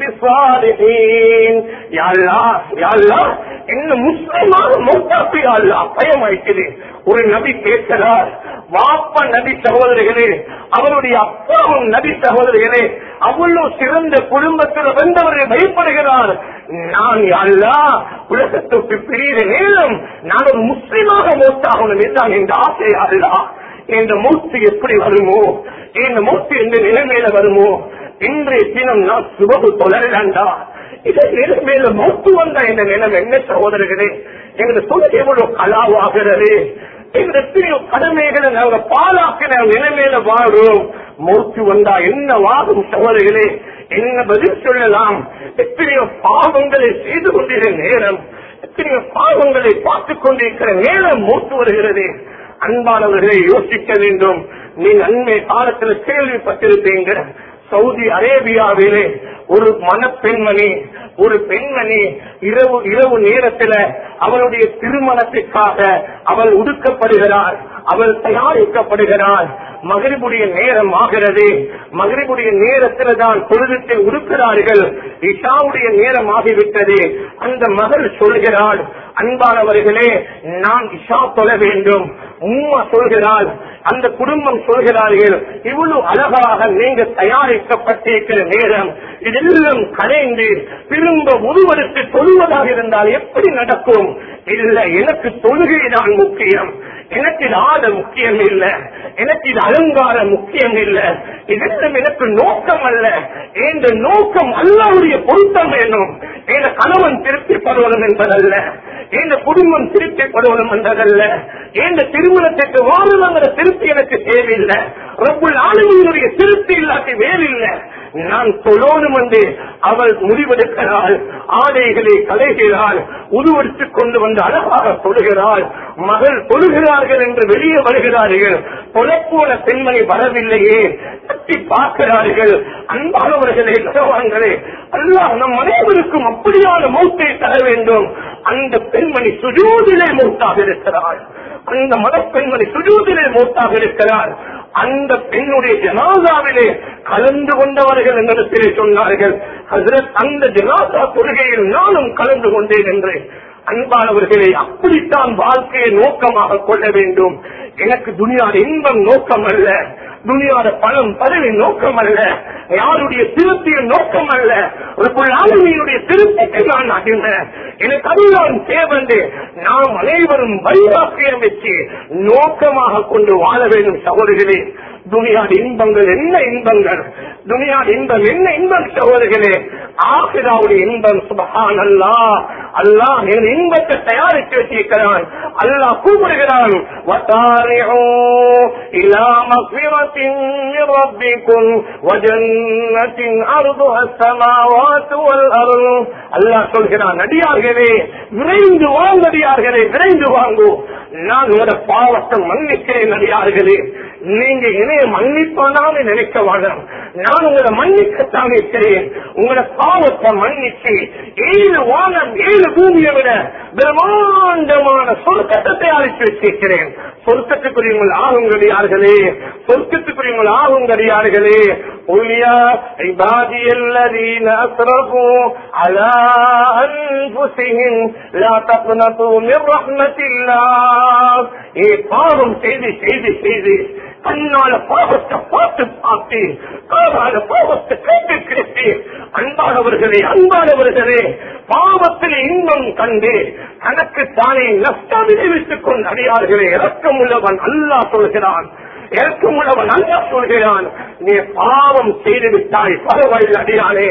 بالصالحين يا الله يا الله என்ன முஸ்லிமாக மௌத்தாக்கு அல்லா பயமாயிட்டது ஒரு நபி கேட்கிறார் வாப்பா நபி சகோதரிகளே அவருடைய அப்பாவும் நபி சகோதரிகளே அவ்வளவு சிறந்த குடும்பத்தில் வந்தவர்கள் பயப்படுகிறார் நான் அல்லா உலகத்துக்கு பிரிகிற நேரம் நான் ஒரு முஸ்லிமாக மூத்தாகணும் என்றான் என்ற ஆசை அல்லா இந்த மூர்த்தி எப்படி வருமோ இந்த மூர்த்தி எந்த நிலைமையில வருமோ இன்றைய தினம் நான் சுபகு தொடரலாண்டா இதே நிலைமையில மூத்து வந்த இந்த நிலம் என்ன சகோதரர்களே எங்களுக்கு தொழில் எவ்வளவு கலாவாகிறது எத்தனையோ கடமைகளை நாங்க பாலாக்கின நிலைமையில வாழும் மூச்சு வந்தா என்ன வாகும் சகோதரிகளே என்ன பதில் சொல்லலாம் எத்தனையோ பாவங்களை செய்து கொண்டிருக்கிற நேரம் எத்தனையோ பாவங்களை பார்த்துக் கொண்டிருக்கிற நேரம் மூத்து வருகிறது அன்பானவர்களை யோசிக்க வேண்டும் நீ நன்மை காலத்தில் கேள்விப்பட்டிருப்பீங்க சவுதி அரேபியாவிலே ஒரு மனப்பெண்மணி ஒரு பெண்மணி இரவு இரவு நேரத்தில் அவளுடைய திருமணத்திற்காக அவள் உடுக்கப்படுகிறார் அவள் தயாரிக்கப்படுகிறார் மகிழ்வுடைய நேரம் ஆகிறது மகிழ்வுடைய நேரத்தில் தான் பொழுதுத்தை உடுக்கிறார்கள் இஷாவுடைய நேரம் ஆகிவிட்டது அந்த மகள் சொல்கிறாள் அன்பானவர்களே நான் இஷா தொழ வேண்டும் உம்மா சொல்கிறாள் அந்த குடும்பம் சொல்கிறார்கள் இவ்வளவு அழகாக நீங்க தயாரிக்கப்பட்டிருக்கிற நேரம் இதெல்லாம் கலைந்து திரும்ப ஒருவருக்கு சொல்வதாக இருந்தால் எப்படி நடக்கும் இல்ல எனக்கு தொழுகை தான் முக்கியம் எனக்கு இது ஆட முக்கியம் இல்ல எனக்கு இது அலங்காரம் முக்கியம் இல்ல இதெல்லாம் எனக்கு நோக்கம் அல்ல இந்த நோக்கம் அல்லாவுடைய பொருத்தம் வேணும் என் கணவன் திருப்திப்படுவதும் என்பதல்ல எந்த குடும்பம் திருப்திப்படுவதும் என்பதல்ல எந்த திருமணத்திற்கு வாழுங்கிற திருப்தி எனக்கு தேவையில்லை ரப்புல் ஆளுமையினுடைய திருப்தி இல்லாட்டி வேறில்லை நான் தொழோனும் என்று அவள் முடிவெடுக்கிறாள் ஆடைகளை கலைகிறாள் உருவெடுத்துக் கொண்டு வந்து அழகாக தொழுகிறாள் மகள் தொழுகிறார்கள் என்று வெளியே வருகிறார்கள் தொலைப்போன பெண்மணி வரவில்லையே தட்டி பார்க்கிறார்கள் அன்பானவர்களே கனவான்களே அல்லாஹ் நம் அனைவருக்கும் அப்படியான மௌத்தை தர வேண்டும் அந்த பெண்மணி சுஜூதிலே மூத்தாக இருக்கிறாள் அந்த மதப்பெண்மணி சுஜூதிலே மூத்தாக இருக்கிறார் அந்த பெண்ணுடைய ஜனாதாவிலே கலந்து கொண்டவர்கள் என்னிடத்திலே சொன்னார்கள் ஹசரத் அந்த ஜனாதா கொள்கையில் நானும் கலந்து கொண்டேன் என்று அன்பானவர்களை அப்படித்தான் வாழ்க்கையை நோக்கமாக கொள்ள வேண்டும் எனக்கு துணியாத இன்பம் நோக்கம் அல்ல துணியாத பணம் பதவி நோக்கம் அல்ல யாருடைய திருப்தியின் நோக்கம் அல்ல ஒரு ஆளுமையினுடைய திருப்திக்கு நான் அடிமை எனக்கு அதுதான் தேவந்து நாம் அனைவரும் வைராக்கியம் வச்சு நோக்கமாக கொண்டு வாழ வேண்டும் சகோதரிகளே துணியாத இன்பங்கள் என்ன இன்பங்கள் துணியாத இன்பம் என்ன இன்பம் சகோதரிகளே ஆசிராவுடைய இன்பம் சுபஹான் அல்லா அல்லாஹ் என் இன்பத்தை தயாரித்து வச்சிருக்கிறான் அல்லாஹ் கூப்பிடுகிறான் وَسَارِعُوا إِلَى مَغْفِرَةٍ مِّن رَّبِّكُمْ وَجَنَّةٍ عَرْضُهَا السَّمَاوَاتُ وَالْأَرْضُ அல்லாஹ் சொல்கிறான் அடியார்களே விரைந்து வாங்க அடியார்களே விரைந்து வாங்கோ நான் உங்களோட பாவத்தை மன்னிக்கிறேன் அடியார்களே நீங்க இணைய மன்னிப்பானான்னு நினைக்க வேண்டாம் நான் உங்களை மன்னிக்கத்தான் இருக்கிறேன் உங்களோட பாவத்தை மன்னிச்சு ஏழு வானம் ஏழு பூமியை விட பிரம்மாண்டமான சொர்க்கத்தை தயாரித்து வச்சிருக்கிறேன் சொர்க்கத்துக்குரியவங்கள் ஆகுங்கடியார்களே சொர்க்கத்துக்குரியவங்கள் ஆகுங்கடியார்களே ஒளியா عبادي الذين أسرفوا على أنفسهم لا تقنطوا من رحمة الله ஏ பாவம் செய்து செய்து செய்து கண்ணால பாவத்தை பார்த்து பார்த்து காதால பாவத்தை கேட்டு கேட்டு அன்பானவர்களே அன்பானவர்களே பாவத்தில் இன்பம் கண்டு தனக்கு தானே நஷ்டம் விளைவித்துக் கொண்டு அடையார்களே இறக்கம் உள்ளவன் அல்லாஹ் சொல்கிறான் இறக்கம் உள்ளவன் அல்லா சொல்கிறான் நீ பாவம் செய்து விட்டாய் பரவாயில்லை அடியானே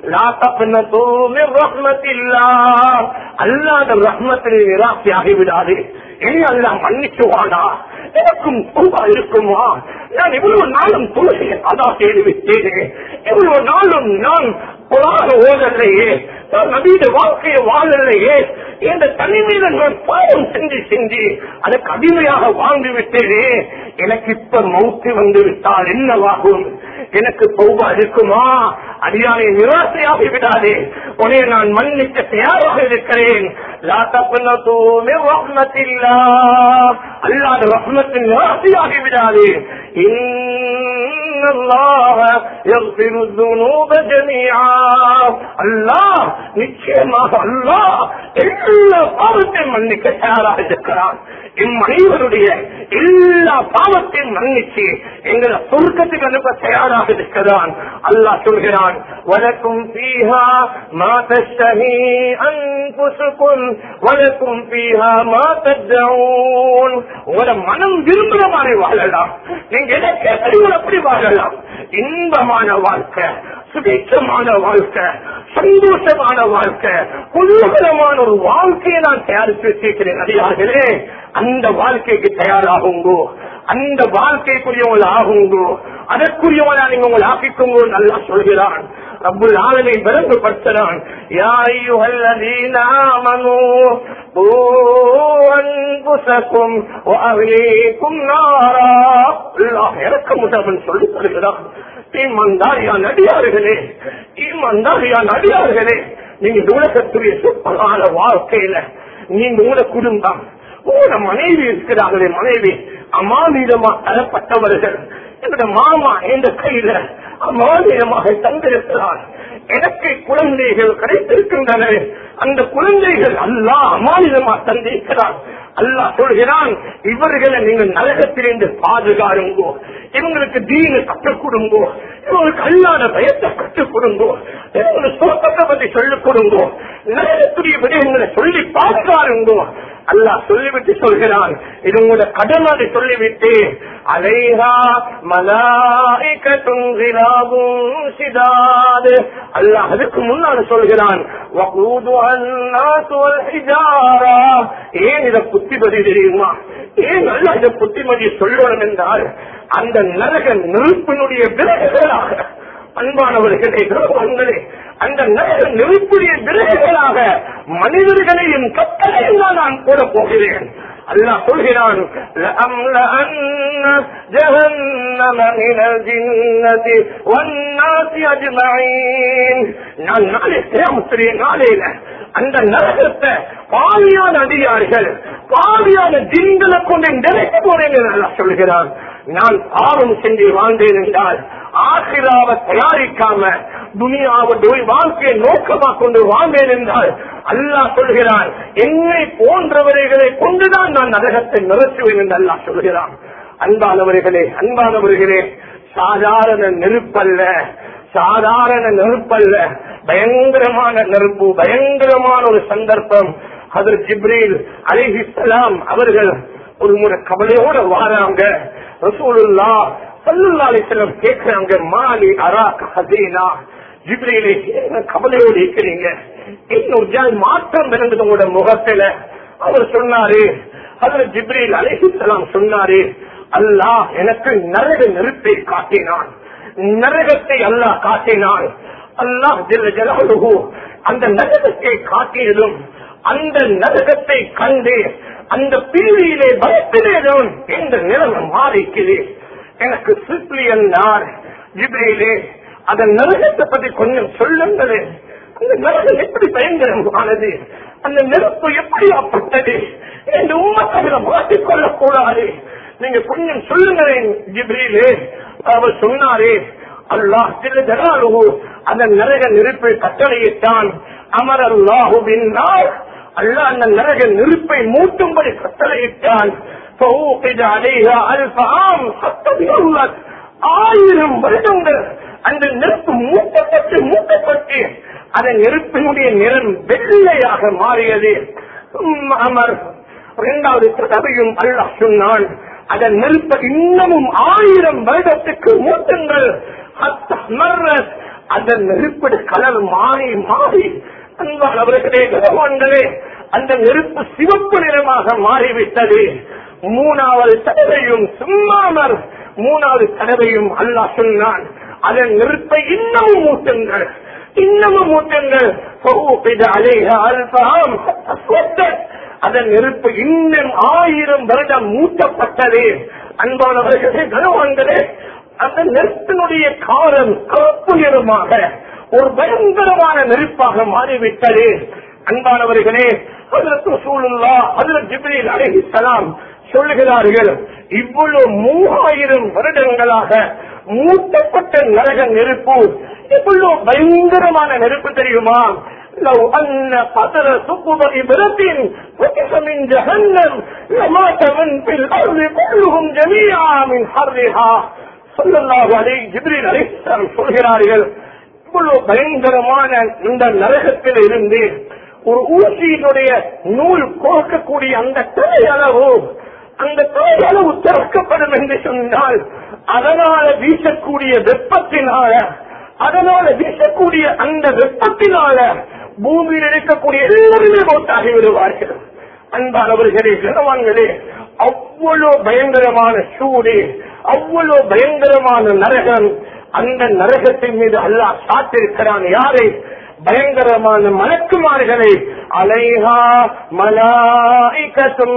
அல்லாத ரஹ்மத்தில் நிராசி ஆகிவிடாது இனி அல்லா மன்னிச்சுவானா எனக்கும் துன்பா இருக்குமா நான் இவ்வளவு நாளும் துளசியை அதா செய்து விட்டேனே இவ்வளவு நாளும் நான் புறாக ஓதல்லையே நான் நவீன வாழ்க்கையை வாழலையே இந்த தனிமையில நான் பாவம் செஞ்சு செஞ்சு அதுக்கு அடிமையாக வாழ்ந்து விட்டேனே எனக்கு இப்ப மௌத்து வந்து விட்டால் என்னவாகும் எனக்கு பௌபா இருக்குமா அடியானை நிராசையாகி விடாதே உடனே நான் மன்னிக்க தயாராக இருக்கிறேன் அல்லாத ரஹ்மத்தின் நிராசையாகி விடாதே الله يغفر الذنوب جميعا அல்லாஹ் நிச்சயமாக அல்லாஹ் எல்லா பாவத்தையும் மன்னிக்க தயாராக இருக்கிறான் இம்மனிதருடைய எல்லா பாவத்தையும் மன்னிச்சு எங்களை சொர்க்கத்துக்கு அனுப்ப தயாராக இருக்கிறான் அல்லாஹ் சொல்கிறான் வலக்கும் பீஹா மா தஷ்டஹி அன்புசுக்கும் வலக்கும் பீஹா மா தஜ்ஜஊன் உங்களோட மனம் விரும்புற மாதிரி வாழலாம் நீங்க எதை கேட்கறீங்களோ அப்படி வாழலாம் இன்பமான வாழ்க்கை சுபிச்சமான வாழ்க்கை சந்தோஷமான வாழ்க்கை குதூகலமான ஒரு வாழ்க்கையை நான் தயாரித்து வச்சிருக்கிறேன் அதிகாரிகளே அந்த வாழ்க்கைக்கு தயாராகுங்கோ அந்த வாழ்க்கைக்குரியவங்கள் ஆகுங்கோ அதற்குரியவங்களா நீங்க உங்களை ஆக்கிக்கோங்கோ நல்லா சொல்கிறான் ரப்புல் ஆலமை விளங்குபடுத்துறான் யா அய்யுஹல்லதீன ஆமனூ கூ அன்ஃபுஸக்கும் வஅஹ்லீக்கும் நாரா அல்லாஹ் இறக்கமுட்டவன் சொல்லி தருகிறான் ஈமான்தாரியா நடிகார்களே ஈமான்தாரியா நடிகார்களே நீங்க இந்த உலகத்துடைய சூப்பரான வாழ்க்கையில நீங்க உங்களோட குடும்பம் உங்களோட மனைவி இருக்கிறார்களே மனைவி அமானிதமா தரப்பட்டவர்கள் என்னோட மாமா எந்த கையில அமானிதமாக தந்திருக்கிறார் எனக்கு குழந்தைகள் கிடைத்திருக்கின்றன அந்த குழந்தைகள் அல்லாஹ் அமானிதமா தந்திருக்கிறார் அல்லாஹ் சொல்கிறான் இவர்களை நீங்கள் நரகத்திலிருந்து பாதுகாருங்கோ இவங்களுக்கு தீனு கற்றுக் கொடுங்கோ இவங்களுக்கு அல்லாத பயத்தை கற்றுக் கொடுங்கோ இவங்களுக்கு சோக்கத்தை பத்தி சொல்லிக் கொடுங்கோ நரகத்துடைய விடயங்களை சொல்லி பாதுகாருங்கோ அல்லாஹ் சொல்லிவிட்டு சொல்கிறான் இது உங்களோட கடனாடி சொல்லிவிட்டு அலைஹா மலாய்கத்தும் கிலாபும் சிதாது அல்லாஹ் அதுக்கு முன்னாடி சொல்கிறான் வகூதுஹா அன்னாசு வல் ஹிஜாரா. ஏன் இத புத்திமதி தெரியுமா ஏன் அல்ல இத புத்திமதி சொல்லணும் என்றால் அந்த நரக நெருப்பினுடைய விலகுகளாக அன்பானவர்களே கௌரவங்களே அந்த நரக நெருப்புடைய விலகுகளாக மனிதர்களையும் கட்டளையும் தான் நான் போட போகிறேன் அல்லாஹ் சொல்கிறான் لأملأن جهنم من الجنة والناس أجمعين நான் நாளை கிராமத்துடைய நாளையில அந்த நரகத்தை பாவியான அடியார்கள் பாவியான ஜின்களை கொண்டு நினைக்க போறேன் என்று அல்லாஹ் சொல்கிறான் நான் பாவம் செஞ்சு வாழ்ந்தேன் என்றால் ஆசிராவை தயாரிக்காம துனியாவுடைய வாழ்க்கையை நோக்கமா கொண்டு வாழ்ந்தேன் என்றால் அல்லாஹ் சொல்கிறான் என்னை போன்றவர்களை கொண்டுதான் நான் நரகத்தை நிறுத்துவேன் என்று அல்லாஹ் சொல்கிறான் அன்பானவர்களே அன்பானவர்களே சாதாரண நெருப்பல்ல சாதாரண நெருப்பல்ல பயங்கரமான நெருப்பு பயங்கரமான ஒரு சந்தர்ப்பம் அது ஜிப்ரீல் அலிஹிஸ்லாம் அவர்கள் ஒரு முறை கவலையோட வாராங்க ரசூலுல்லா சல்லுல்லா அலிஸ்லம் கேட்கிறாங்க மாலி அராக் ஹசீனா ஜிப்ரீலே என்ன கவலையோடு இருக்கிறீங்க இன்னொரு ஜால் மாற்றம் இருந்தது உங்களோட முகத்துல அவர் சொன்னாரு அதுல ஜிப்ரீல் அலிஹிஸ்லாம் சொன்னாரு அல்லாஹ் எனக்கு நரக நெருப்பை காட்டினான் நரகத்தை அல்லாஹ் காட்டினான் அல்லாஹ் ஜெல்ல ஜலாலுஹு அந்த நரகத்தை காட்டியதும் அந்த நரகத்தை கண்டு அந்த பீதியிலே பயத்திலேதும் என்ற நிலைமை மாறிக்குது எனக்கு சிப்லி என்றார் ஜிப்ரீலே அதன் நரகத்தை பத்தி கொஞ்சம் சொல்லுங்களே அந்த நரகம் எப்படி பயங்கரமானது அந்த நெருப்பு எப்படியாப்பட்டது என்று உண்மை மாற்றிக்கொள்ளக் கூடாது நீங்க கொஞ்சம் சொல்லுங்களேன் ஜிப்ரீலே அவர் சொன்னாரே அல்லாஹ் சில ஜனாலுகு அந்த நரக நெருப்பை கட்டளையிட்டான் அமர் அல்லாஹு பின்னார் அல்லாஹ் அந்த நரக நெருப்பை மூட்டும்படி கட்டளையிட்டான் فأوقد عليها ألف عام حتى بيضت ஆயிரம் வருடங்கள் அந்த நெருப்பு மூட்டப்பட்டு மூட்டப்பட்டு அந்த நெருப்பினுடைய நிறம் வெள்ளையாக மாறியது உம் அமர் இரண்டாவது தடவையும் அல்லாஹ் சொன்னான் அதன் நெருப்பை இன்னமும் ஆயிரம் வருடத்துக்கு மூட்டுங்கள் அத்தமர்ரத் அதன் நெருப்படி கலர் மாறி மாறி அன்பானவர்களே கவனங்களே அந்த நெருப்பு சிவப்பு நிறமாக மாறிவிட்டது மூணாவது தடவையும் சும்மாமர் மூணாவது தடவையும் அல்லாஹ் சொன்னான் அதன் நெருப்பை இன்னமும் மூட்டுங்கள் இன்னமும் மூட்டுங்கள் فأوقد عليها ألف عام حتى اسودت. அதன் நெருப்பு இன்னும் ஆயிரம் வருடம் மூட்டப்பட்டது அன்பானவர்களே கனவான்களே அந்த நெருப்பினுடைய காலம் கருப்பு நிறமாக ஒரு பயங்கரமான நெருப்பாக மாறிவிட்டது அன்பானவர்களே அதற்கு சூழல்லா அதில் ஜிப்ரீல் அலைஹிஸ்ஸலாம் சொல்லுகிறார்கள் இவ்வளவு மூவாயிரம் வருடங்களாக மூட்டப்பட்ட நரக நெருப்பு இவ்வளவு பயங்கரமான நெருப்பு தெரியுமா لو أن قدر ثقب إبرة فتح من جهنم لمات من في الأرض كلهم جميعا من حرها صلى الله عليه جبريل عليه السلام சொல்கிறார்கள் இவ்வளவு பயங்கரமான இந்த நரகத்தில் இருந்து ஒரு ஊசியினுடைய நூல் கோர்க்கக்கூடிய அந்த தலையளவு அந்த தலையளவு திறக்கப்படும் என்று சொன்னால் அதனால வீசக்கூடிய வெப்பத்தினால அதனால வீசக்கூடிய அந்த வெப்பத்தினால பூமியில் இருக்கக்கூடிய எல்லாருமே மௌத்தாகி விடுவார்கள் அன்பானவர்களே கனவான்களே அவ்வளவு பயங்கரமான சூடு அவ்வளவு பயங்கரமான நரகம் அந்த நரகத்தின் மீது அல்லாஹ் சாத்திருக்கிறான் யாரை பயங்கரமான மலக்குமார்களை அலைஹா மலாய்கத்தும்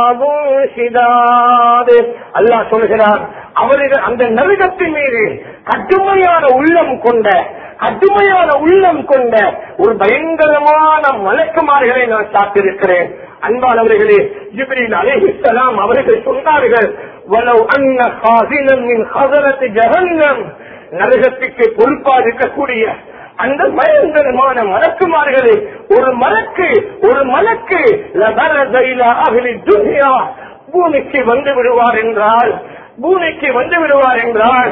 அல்லாஹ் சொல்கிறார் அவர்கள் அந்த நரகத்தின் மீது கடுமையான உள்ளம் கொண்ட கடுமையான உள்ளம் கொண்ட ஒரு பயங்கரமான மலக்குமார்களை நான் சாத்திருக்கிறேன் அன்பானவர்களே ஜிப்ரீல் அலைஹிஸ்ஸலாம் அவர்கள் சொன்னார்கள் வலவ் அன்ன காசிலம் மின் ஹசரத் ஜஹன்னம் நரகத்துக்கு பொறுப்பாக இருக்கக்கூடிய அந்த பயங்கரமான மலக்குமார்களே ஒரு மலக்கு ஒரு மலக்கு அகிலி துனியா பூமிக்கு வந்து விடுவார் என்றால் பூமிக்கு வந்து விடுவார் என்றால்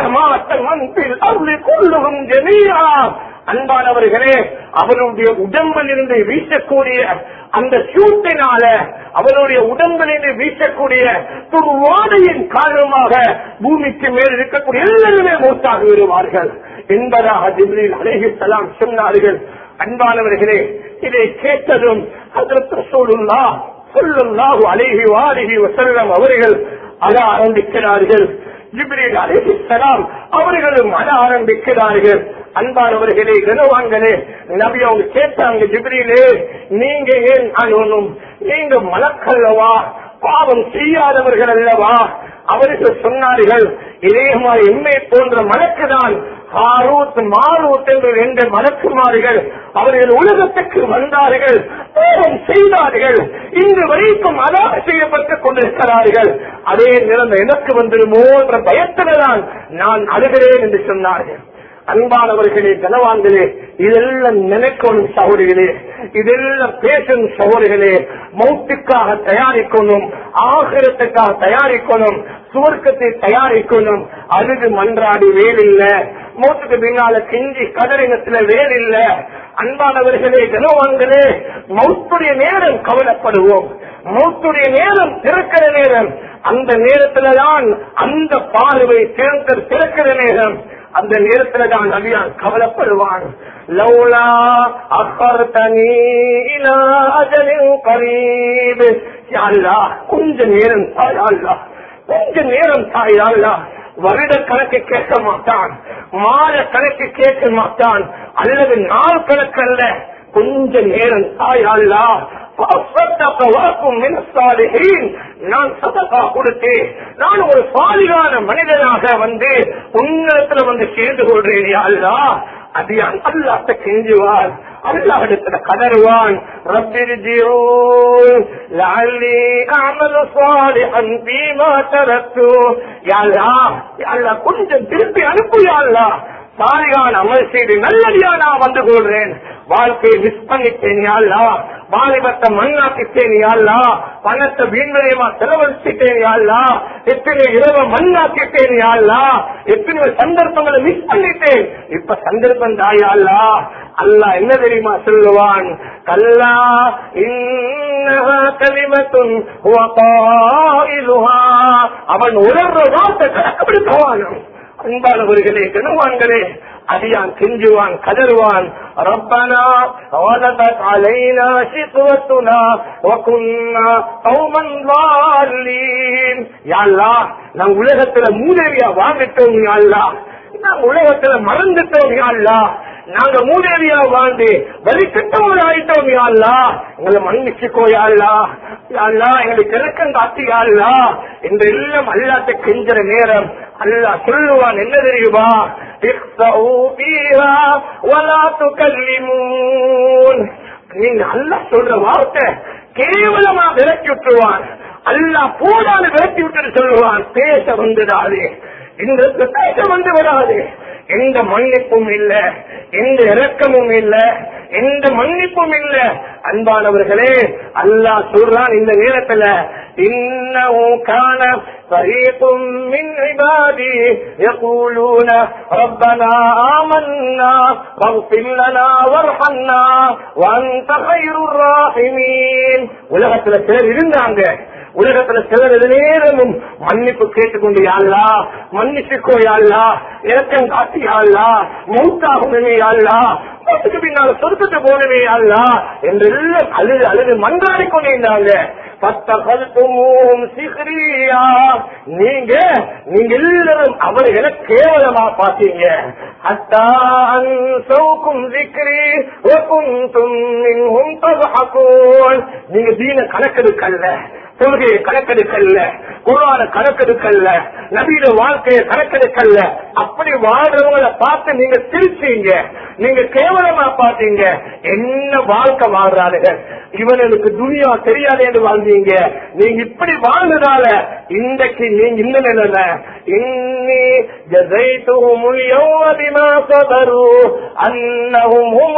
கொள்ளும் ஜெமியா அன்பானவர்களே அவருடைய உடம்பிலிருந்து வீசக்கூடிய அந்த சூட்டினால அவருடைய உடம்பிலிருந்து வீசக்கூடிய ஒரு வாடையின் காரணமாக பூமிக்கு மேல் இருக்கக்கூடிய எல்லாருமே மூத்தாகி விடுவார்கள் என்பதாக ஜிப்ரீல் அலேஹிசலாம் சொன்னார்கள் அன்பானவர்களே இதை கேட்டதும் அதற்கு சொல்லுல்லா சொல்லுல்லாஹு அலேஹி வாரிஹி வசல்லம் அவர்கள் அழ ஆரம்பிக்கிறார்கள் ஜிப்ரீல் அலிஹிஸ்லாம் அவர்களும் அழ ஆரம்பிக்கிறார்கள் அன்பானவர்களே கனவாங்களே நபி அவங்க கேட்டாங்க ஜிப்ரீலே நீங்க ஏன் அணுனும் நீங்க மலக்கல்லவா பாவம் செய்யாதவர்கள் அல்லவா அவர்கள் சொன்னார்கள் இதேமா எம்மை போன்ற மலக்குதான் ஹாரூத் மாரூத் என்று ரெண்டு மலக்குமார்கள் அவர்கள் உலகத்துக்கு வந்தார்கள் பாவம் செய்தார்கள் இன்று வரைக்கும் அதாக செய்யப்பட்டுக் கொண்டிருக்கிறார்கள் அதே நிலைமை எனக்கு வந்துடுமோ என்ற பயத்தில்தான் நான் அழுகிறேன் என்று சொன்னார்கள் அன்பானவர்களே கனவான்களே இதெல்லாம் நினைக்கணும் சகோதரிகளே இதெல்லாம் பேசும் சகோதரிகளே மௌத்துக்காக தயாரிக்கணும் ஆகிரத்துக்காக தயாரிக்கணும் சுவர்க்கத்தை தயாரிக்கணும் அழுது மன்றாடி வேலில்ல மௌத்துக்கு பின்னால கிஞ்சி கதறினத்துல வேலில்ல அன்பானவர்களே கனவான்களே மௌத்துடைய நேரம் கவலைப்படுவோம் மௌத்துடைய நேரம் திறக்கிற நேரம் அந்த நேரத்துலதான் அந்த பார்வை திறக்க திறக்கிற நேரம் அந்த நேரத்துல தான் நபியான் கவலைப்படுவான் லௌலா அக்கர்தனி இலா அஜலின் கரீப் யா அல்லாஹ் கொஞ்ச நேரம் தாய் அல்லாஹ் கொஞ்ச நேரம் தாய் அல்லாஹ் வருட கணக்கு கேட்க மாட்டான் மாத கணக்கு கேட்க மாட்டான் அல்லது நாள் கணக்கல்ல கொஞ்ச நேரம் தாய் அல்லாஹ் நான் சதகா கொடுத்து நான் ஒரு பாலிகான மனிதனாக வந்து உன்னிடத்துல வந்து சேர்ந்து கொள்றேன் அல்லா அது அல்லாத்த கெஞ்சுவார் அல்லாஹ் இடத்துல கதறுவான் கொஞ்சம் திருப்பி அனுப்புயா சாலிகான் அமல் செய்து நல்லடியா நான் வந்து கொள்றேன் வாழ்க்கையை மிஸ் பண்ணிட்டேன் யாழ்லா வாலிபத்தை மண்ணாக்கிட்டேன் யாழ்லா பணத்தை வீண்வரையமா செலவழிச்சிட்டேன் யாழ்லா எத்தனை இரவு மண்ணாக்கிட்டேன் யாழ்லா எத்தனை சந்தர்ப்பங்களை மிஸ் பண்ணிட்டேன் இப்ப சந்தர்ப்பம் தாயாள்லா அல்லா என்ன தெரியுமா சொல்லுவான் கல்லா இன்னஹா கலிமத்துன் அவன் உணர்ற வார்த்தை கணக்கெடுக்குவான் அன்பானவர்களே கனவான்களே அடியான் கெஞ்சுவான் கதறுவான் ربنا غلبت علينا شقوتنا وكنا قوما ضالين يا الله நான் உலகத்துல மூதேவியா வாழ்ந்துட்டோம் யா அல்லாஹ் நான் உலகத்துல மறந்துட்டோம் யா அல்லாஹ் நாங்க மூதேவியா வாழ்ந்து வழி கெட்டவங்க ஆயிட்டோம் யா அல்லாஹ் எங்களை மன்னிச்சுக்கோ யா அல்லாஹ் யா அல்லாஹ் எங்களுக்கு இறக்கம் காட்டி யா அல்லாஹ் இந்த எல்லாம் அல்லாட்ட கெஞ்சுற நேரம் அல்லாஹ் சொல்லுவான் என்ன தெரியுமா اخسأوا فيها ولا تكلمون நீங்க அல்லாஹ் சொல்ற வார்த்தை கேவலமா விரட்டி விட்டுருவான் அல்லாஹ் போடாது விரட்டி விட்டு சொல்லுவான் பேச வந்துடாது இந்த சந்தேகம் வந்து விடாது எந்த மன்னிப்பும் இல்ல எந்த இரக்கமும் இல்ல எந்த மன்னிப்பும் இல்ல அன்பானவர்களே அல்லாஹ் சொல்றான் இந்த நேரத்துல இன்னும் காண فريق من عبادي يقولون ربنا آمنا فاغفر لنا وارحمنا وأنت خير الراحمين உலகத்துல சிலர் இருந்தாங்க உலகத்துல சிலர் இது நேரமும் மன்னிப்பு கேட்டுக்கொண்டு யாழ்லா மன்னிச்சுக்கோ யாழ்லா இறக்கம் காட்டி யாழ்லா மௌத்தாகுமே யாழ்லா மௌத்துக்கு பின்னால் சொர்க்கத்தை போனவே யாழ்லா என்று எல்லாம் அழுது அழுது மன்றாடி கொண்டிருந்தாங்க பத்தகல்துமூஹும் சிஹ்ரியா. நீங்க நீங்க எல்லாரும் அவர்களை கேவலமா பாத்தீங்க ஹத்தா அன்சௌக்கும் ذِكْرِي وَكُنْتُمْ مِنْهُمْ تَضْحَكُونَ நீங்க தீன கணக்கெடுக்கல்ல தொழுகையை கணக்கெடுக்கல்ல குரான கணக்கெடுக்கல்ல நபீன வாழ்க்கையை கணக்கெடுக்கல்ல அப்படி வாழ்றவங்களை பார்த்து நீங்க சிரிச்சீங்க நீங்க கேவலமா பார்த்தீங்க என்ன வாழ்க்கை வாழ்றாளுங்க இவனுக்கு துனியா தெரியாது என்று வாழ்ந்தீங்க நீங்க இப்படி வாழ்ந்ததால இன்றைக்கு நீங்க இந்த நிலையில இன்னி جزيتهم اليوم بما صبروا أنهم هم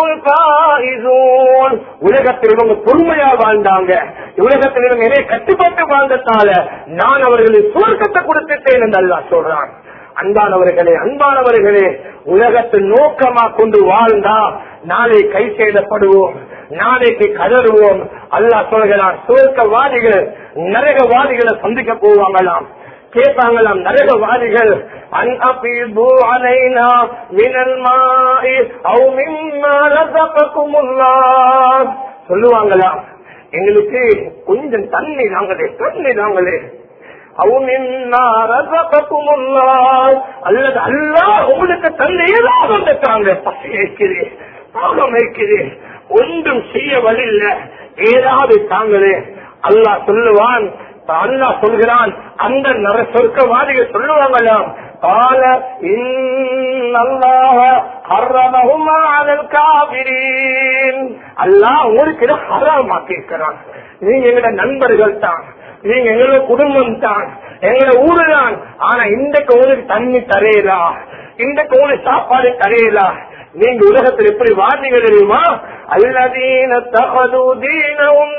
الفائزون உலகத்தில் இவங்க பொறுமையா வாழ்ந்தாங்க உலகத்தில் இவங்க என்னை கட்டுப்பட்டு வாழ்ந்ததால நான் அவர்களுக்கு சுவர்க்கத்தை கொடுத்துட்டேன் என்று அல்லாஹ் சொல்றான் அன்பானவர்களே அன்பானவர்களே உலகத்தை நோக்கமா கொண்டு வாழ்ந்தா நாளை கை செய்தப்படுவோம் நாளைக்கு கதறுவோம் அல்லாஹ் சொல்கிறான் சுவர்க்கவாதிகள் நரகவாதிகளை சந்திக்க போவாங்களாம் கேட்பாங்களாம் நரகவாதிகள் அன் அபீது அலைனா மினல் மாஇ அவு மிம்மா ரஸககுமுல்லாஹ் சொல்லுவாங்களாம் எங்களுக்கு கொஞ்சம் தண்ணி நாங்களே தண்ணி நாங்களே அவு மிம்மா ரஸககுமுல்லாஹ் அல்லது அல்லாஹ் உங்களுக்கு தந்தை ஏதாவது வந்துட்டாங்க பசி இருக்குது தாகம் இருக்குது ஒன்றும் செய்ய வழி இல்ல ஏதாவது தாங்களே அல்லாஹ் சொல்லுவான் அல்லா சொல்கிறான் அந்த நர சொர்க்கவாதிகள் சொல்லுவாங்களாம் கால அல்லாஹ் உங்களுக்கு இதை ஹராமாக்கி இருக்கிறான் நீங்க எங்களோட நண்பர்கள் தான் நீங்க எங்களோட குடும்பம் தான் எங்களோட ஊரு தான் ஆனா இன்றைக்கு உங்களுக்கு தண்ணி தரையலா இன்றைக்கு உங்களுக்கு சாப்பாடு தரையலா நீங்க உலகத்தில் எப்படி வாழ்ந்தீங்க தெரியுமா அல்லதீன தகது தீனவும்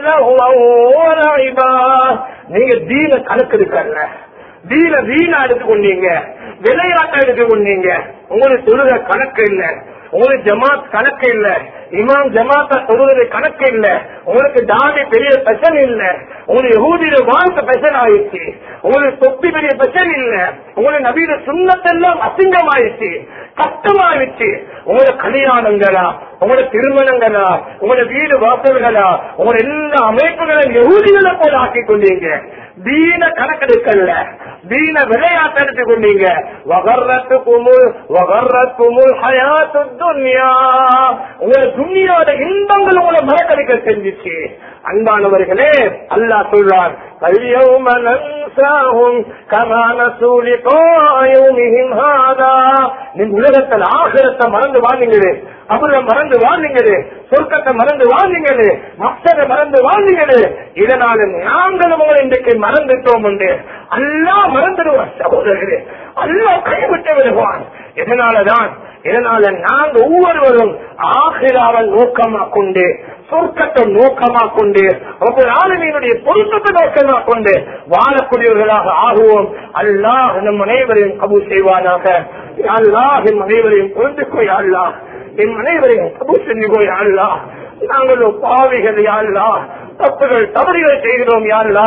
நீங்க தீன கணக்கெடுக்கல தீன வீணா எடுத்துக்கொண்டீங்க விளையாட்டா எடுத்துக்கொண்டீங்க உங்களுக்கு தொழுக கணக்கு இல்ல உங்களுக்கு ஜமாத் கணக்கு இல்ல இமாம் ஜமாத்தா தொழுவது கணக்கு இல்ல உங்களுக்கு தாடி பெரிய பிரச்சனை இல்ல உங்களுக்கு யகூதியில வாழ்க்கை பிரச்சனை ஆயிடுச்சு உங்களுக்கு தொப்பி பெரிய பிரச்சனை இல்ல உங்களுக்கு நவீன சுண்ணத்தெல்லாம் அசிங்கமாயிடுச்சு கஷ்டமாயிடுச்சு உங்களோட கல்யாணங்களா உங்களோட திருமணங்களா உங்களோட வீடு வாசல்களா உங்களோட எல்லா அமைப்புகளும் யகூதிகளை போல ஆக்கி கொண்டீங்க தீன கணக்கெடுக்கல்ல தீன விளையாட்டு எடுத்துக் கொண்டீங்க வகர்றத்து குமுல் வகர்றத்து குமுல் ஹயாத்து துன்யா உங்களோட துன்யாவோட இன்பங்கள் உங்களை மறக்கடிக்க செஞ்சிச்சு அன்பானவர்களே அல்லாஹ் சொல்றார் اليوم ننساهم كما نسوا لقاء يومهم هذا நீங்க உலகத்தில் ஆகிரத்தை மறந்து வாழ்ந்தீங்களே அபுர மறந்து வாழ்ந்தீங்களே சொர்க்கத்தை மறந்து வாழ்ந்தீங்களே மக்களை மறந்து வாழ்ந்தீங்களே இதனால நாங்களும் உங்களை இன்றைக்கு மறந்துட்டோம் என்று அல்லா மறந்துடுவார் சகோதரர்களே அல்லா கைவிட்டு விடுவான் இதனாலதான் இதனால நாங்க ஒவ்வொருவரும் ஆகிராவை நோக்கமா கொண்டு சொர்க்கத்தை நோக்கமா கொண்டு ஒவ்வொரு ஆளுமையினுடைய பொருத்தத்தை நோக்கமா கொண்டு வாழக்கூடியவர்களாக ஆகுவோம் அல்லாஹ் நம் அனைவரையும் கபு செய்வானாக அல்லாஹ் எம் அனைவரையும் பொருந்துக்கோ அல்லா எம் அனைவரையும் கபு செஞ்சுக்கோ அல்லா நாங்களோ பாவிகள் யாழ்லா தப்புகள் தவறுகள் செய்கிறோம் யாழ்லா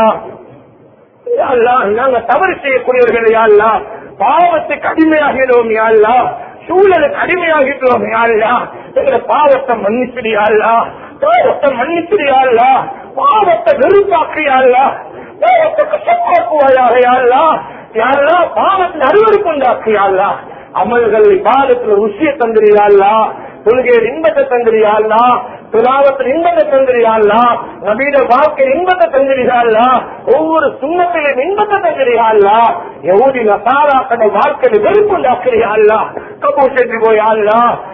யாழ்லா நாங்க தவறு செய்யக்கூடியவர்கள் யாழ்லா பாவத்துக்கு அடிமையாகிறோம் யாழ்லா சூழலுக்கு அடிமையாகிட்டோம் யாழ்லா எங்களை பாவத்தை மன்னிச்சிடியாள்லா பாவத்தை மன்னிச்சிடியாள்லா பாவத்தை வெறுப்பாக்கியாள்லா பாவத்தை கஷ்டப்பாக்குவாயாக யாழ்லா யாழ்லா பாவத்தில் அறுவருக்கு உண்டாக்கியாள்லா அமல்கள் பாதத்துல ருசிய தந்திரியாள்லா தொழுகையில் இன்பத்தை தந்திரியாள்லா துலாவத்தில் இன்பத்தை தந்திரியாள்லா நபீட வாழ்க்கை இன்பத்தை தந்திரியாள்லா ஒவ்வொரு சுண்ணத்திலும் இன்பத்தை தந்திரியாள்லா எவ்வளவு நசாராக்கள வாழ்க்கையில வெறுப்புண்டாக்கிறியாள்லா கபூர் செஞ்சு போயாள்லா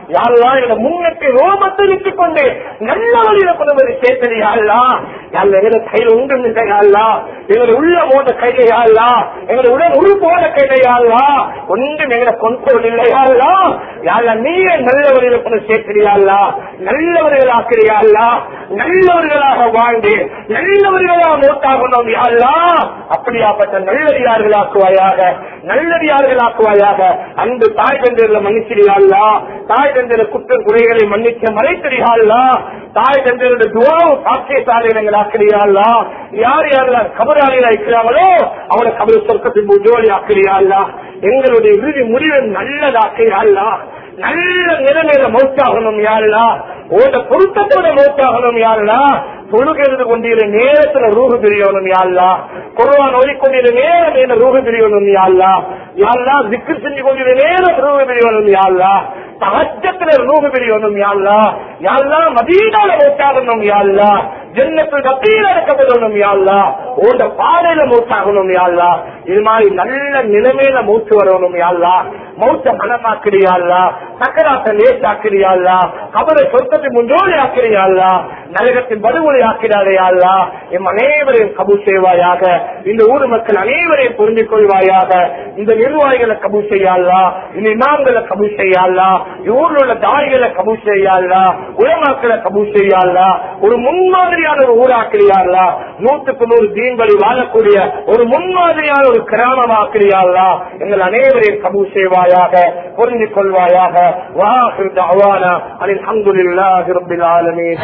யாரெல்லாம் என்னோட முன்னத்தை ரோமத்தை விட்டுக் கொண்டு நல்ல வழியில கொண்டு வந்து சேர்த்தது யாருலா யாருல எங்களை கையில உண்டு யாருலா எங்களுடைய உள்ள மோத கையில யாருலா எங்களுடைய உடல் உள் போன கையில யாருலா ஒன்றும் எங்களை கொண்டோல் இல்லை யாருலா யாருல நீயே நல்ல வழியில கொண்டு சேர்க்கிறியாள்லா நல்லவர்கள் ஆக்கிறியாள்லா நல்லவர்களாக வாழ்ந்து நல்லவர்களாக மூத்தாகணும் யாருலா அப்படியாப்பட்ட நல்லடியார்களாக்குவாயாக நல்லடியார்களாக்குவாயாக அன்பு தாய் தந்தையில மன்னிச்சிரியாள்லா தாய் தந்தையில குற்றம் குறைகளை மன்னிக்க மறைத்திரியாள்லா தாய் தந்தையோட துவாவும் சாட்சியசாலிகள் ஆக்கிறியாள்லா யார் யாரெல்லாம் கபராளிகள் இருக்கிறாங்களோ அவனை கபர் சொர்க்கத்தின் முஜோலி ஆக்கிறியாள்லா எங்களுடைய இறுதி முடிவை நல்லதாக்கிறியாள்லா நல்ல நிலைமையில மௌத்தாகணும் யாருலா ஓட பொருத்தத்தோட மௌத்தாகணும் யாருலா தொழுகிறது கொண்டிருந்த நேரத்துல ரூகு பிரியணும் யாழ்லா குர்வான் ஓடிக்கொண்டிருந்த நேரம் என்ன ரூகு பிரியணும் யாழ்லா யாழ்லா திக்கு செஞ்சு கொண்டிருந்த நேரம் ரூகு பிரியணும் யாழ்லா தகச்சத்துல ரூகு பிரியணும் யாழ்லா யாழ்லா மதீனால மூத்தாகணும் யாழ்லா ஜன்னத்தில் கப்பீல அடக்கப்படணும் யாழ்லா ஓட பாதையில மூத்தாகணும் யாழ்லா இது மாதிரி நல்ல நிலைமையில மூச்சு வரணும் யாழ்லா மௌத்த மனமாக்கிறியாள்லா சக்கராத்த லேசாக்கிறியாள்லா கபரை சொர்க்கத்தை முன்றோடி ஆக்கிறியாள்லா நரகத்தின் படுகொலை ஆக்கிறாரையாள்லா எம் அனைவரையும் கபு செய்வாயாக இந்த ஊர் மக்கள் அனைவரையும் புரிந்து கொள்வாயாக இந்த நிர்வாகிகளை கபு செய்யாள்லா இந்த இமாம்களை கபு செய்யாள்லா ஊரில் உள்ள தாய்களை கபு செய்யாள்லா உலமாக்களை கபு செய்யாள்லா ஒரு முன்மாதிரியான ஒரு ஊராக்கிறியாள்லா நூற்றுக்கு நூறு தீன்படி வாழக்கூடிய ஒரு முன்மாதிரியான ஒரு கிராமமாக்கிறியாள்லா எங்கள் அனைவரையும் கபு செய்வாயாக புரிந்து கொள்வாயாக வாஹிர் தஅவானா அல்ஹம்துலில்லாஹி ரப்பில் ஆலமீன்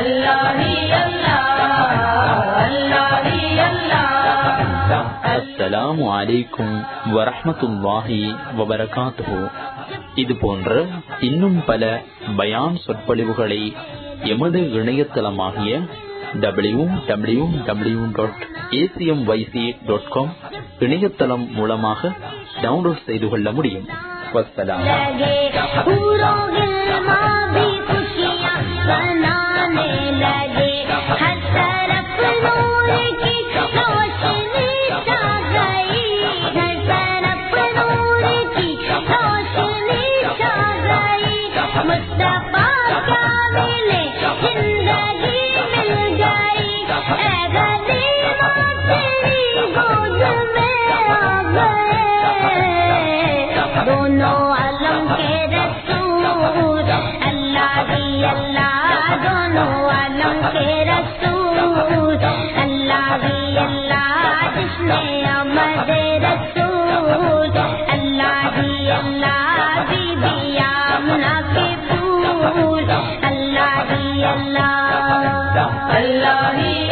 அஸ்ஸலாமு அலைக்கும் வரஹ்மத்துல்லாஹி வபரகாத்துஹு இது போன்ற இன்னும் பல பயான் சொற்பொழிவுகளை எமது இணையதளமாகிய W W W dot ACM YC dot com இணையதளம் மூலமாக டவுன்லோட் செய்து கொள்ள முடியும் வசலாம் लगे पूरों गिलमा भी खुशियाँ बनाने लगे हर तरफ नूर की रोशनी छा गई हर तरफ नूर की रोशनी छा गई मुस्तफा क्या मिले जिंदगी मिल गई ऐ गरीबा तेरी गोद में आ गए दोनों आलम के रसूल अल्लाह ही अल्लाह दोनों आलम के रसूल अल्लाह ही अल्लाह जिसने अमद रसूल अल्लाह ही अल्लाह बीबी आमना के फूल अल्लाह ही अल्लाह अल्लाह ही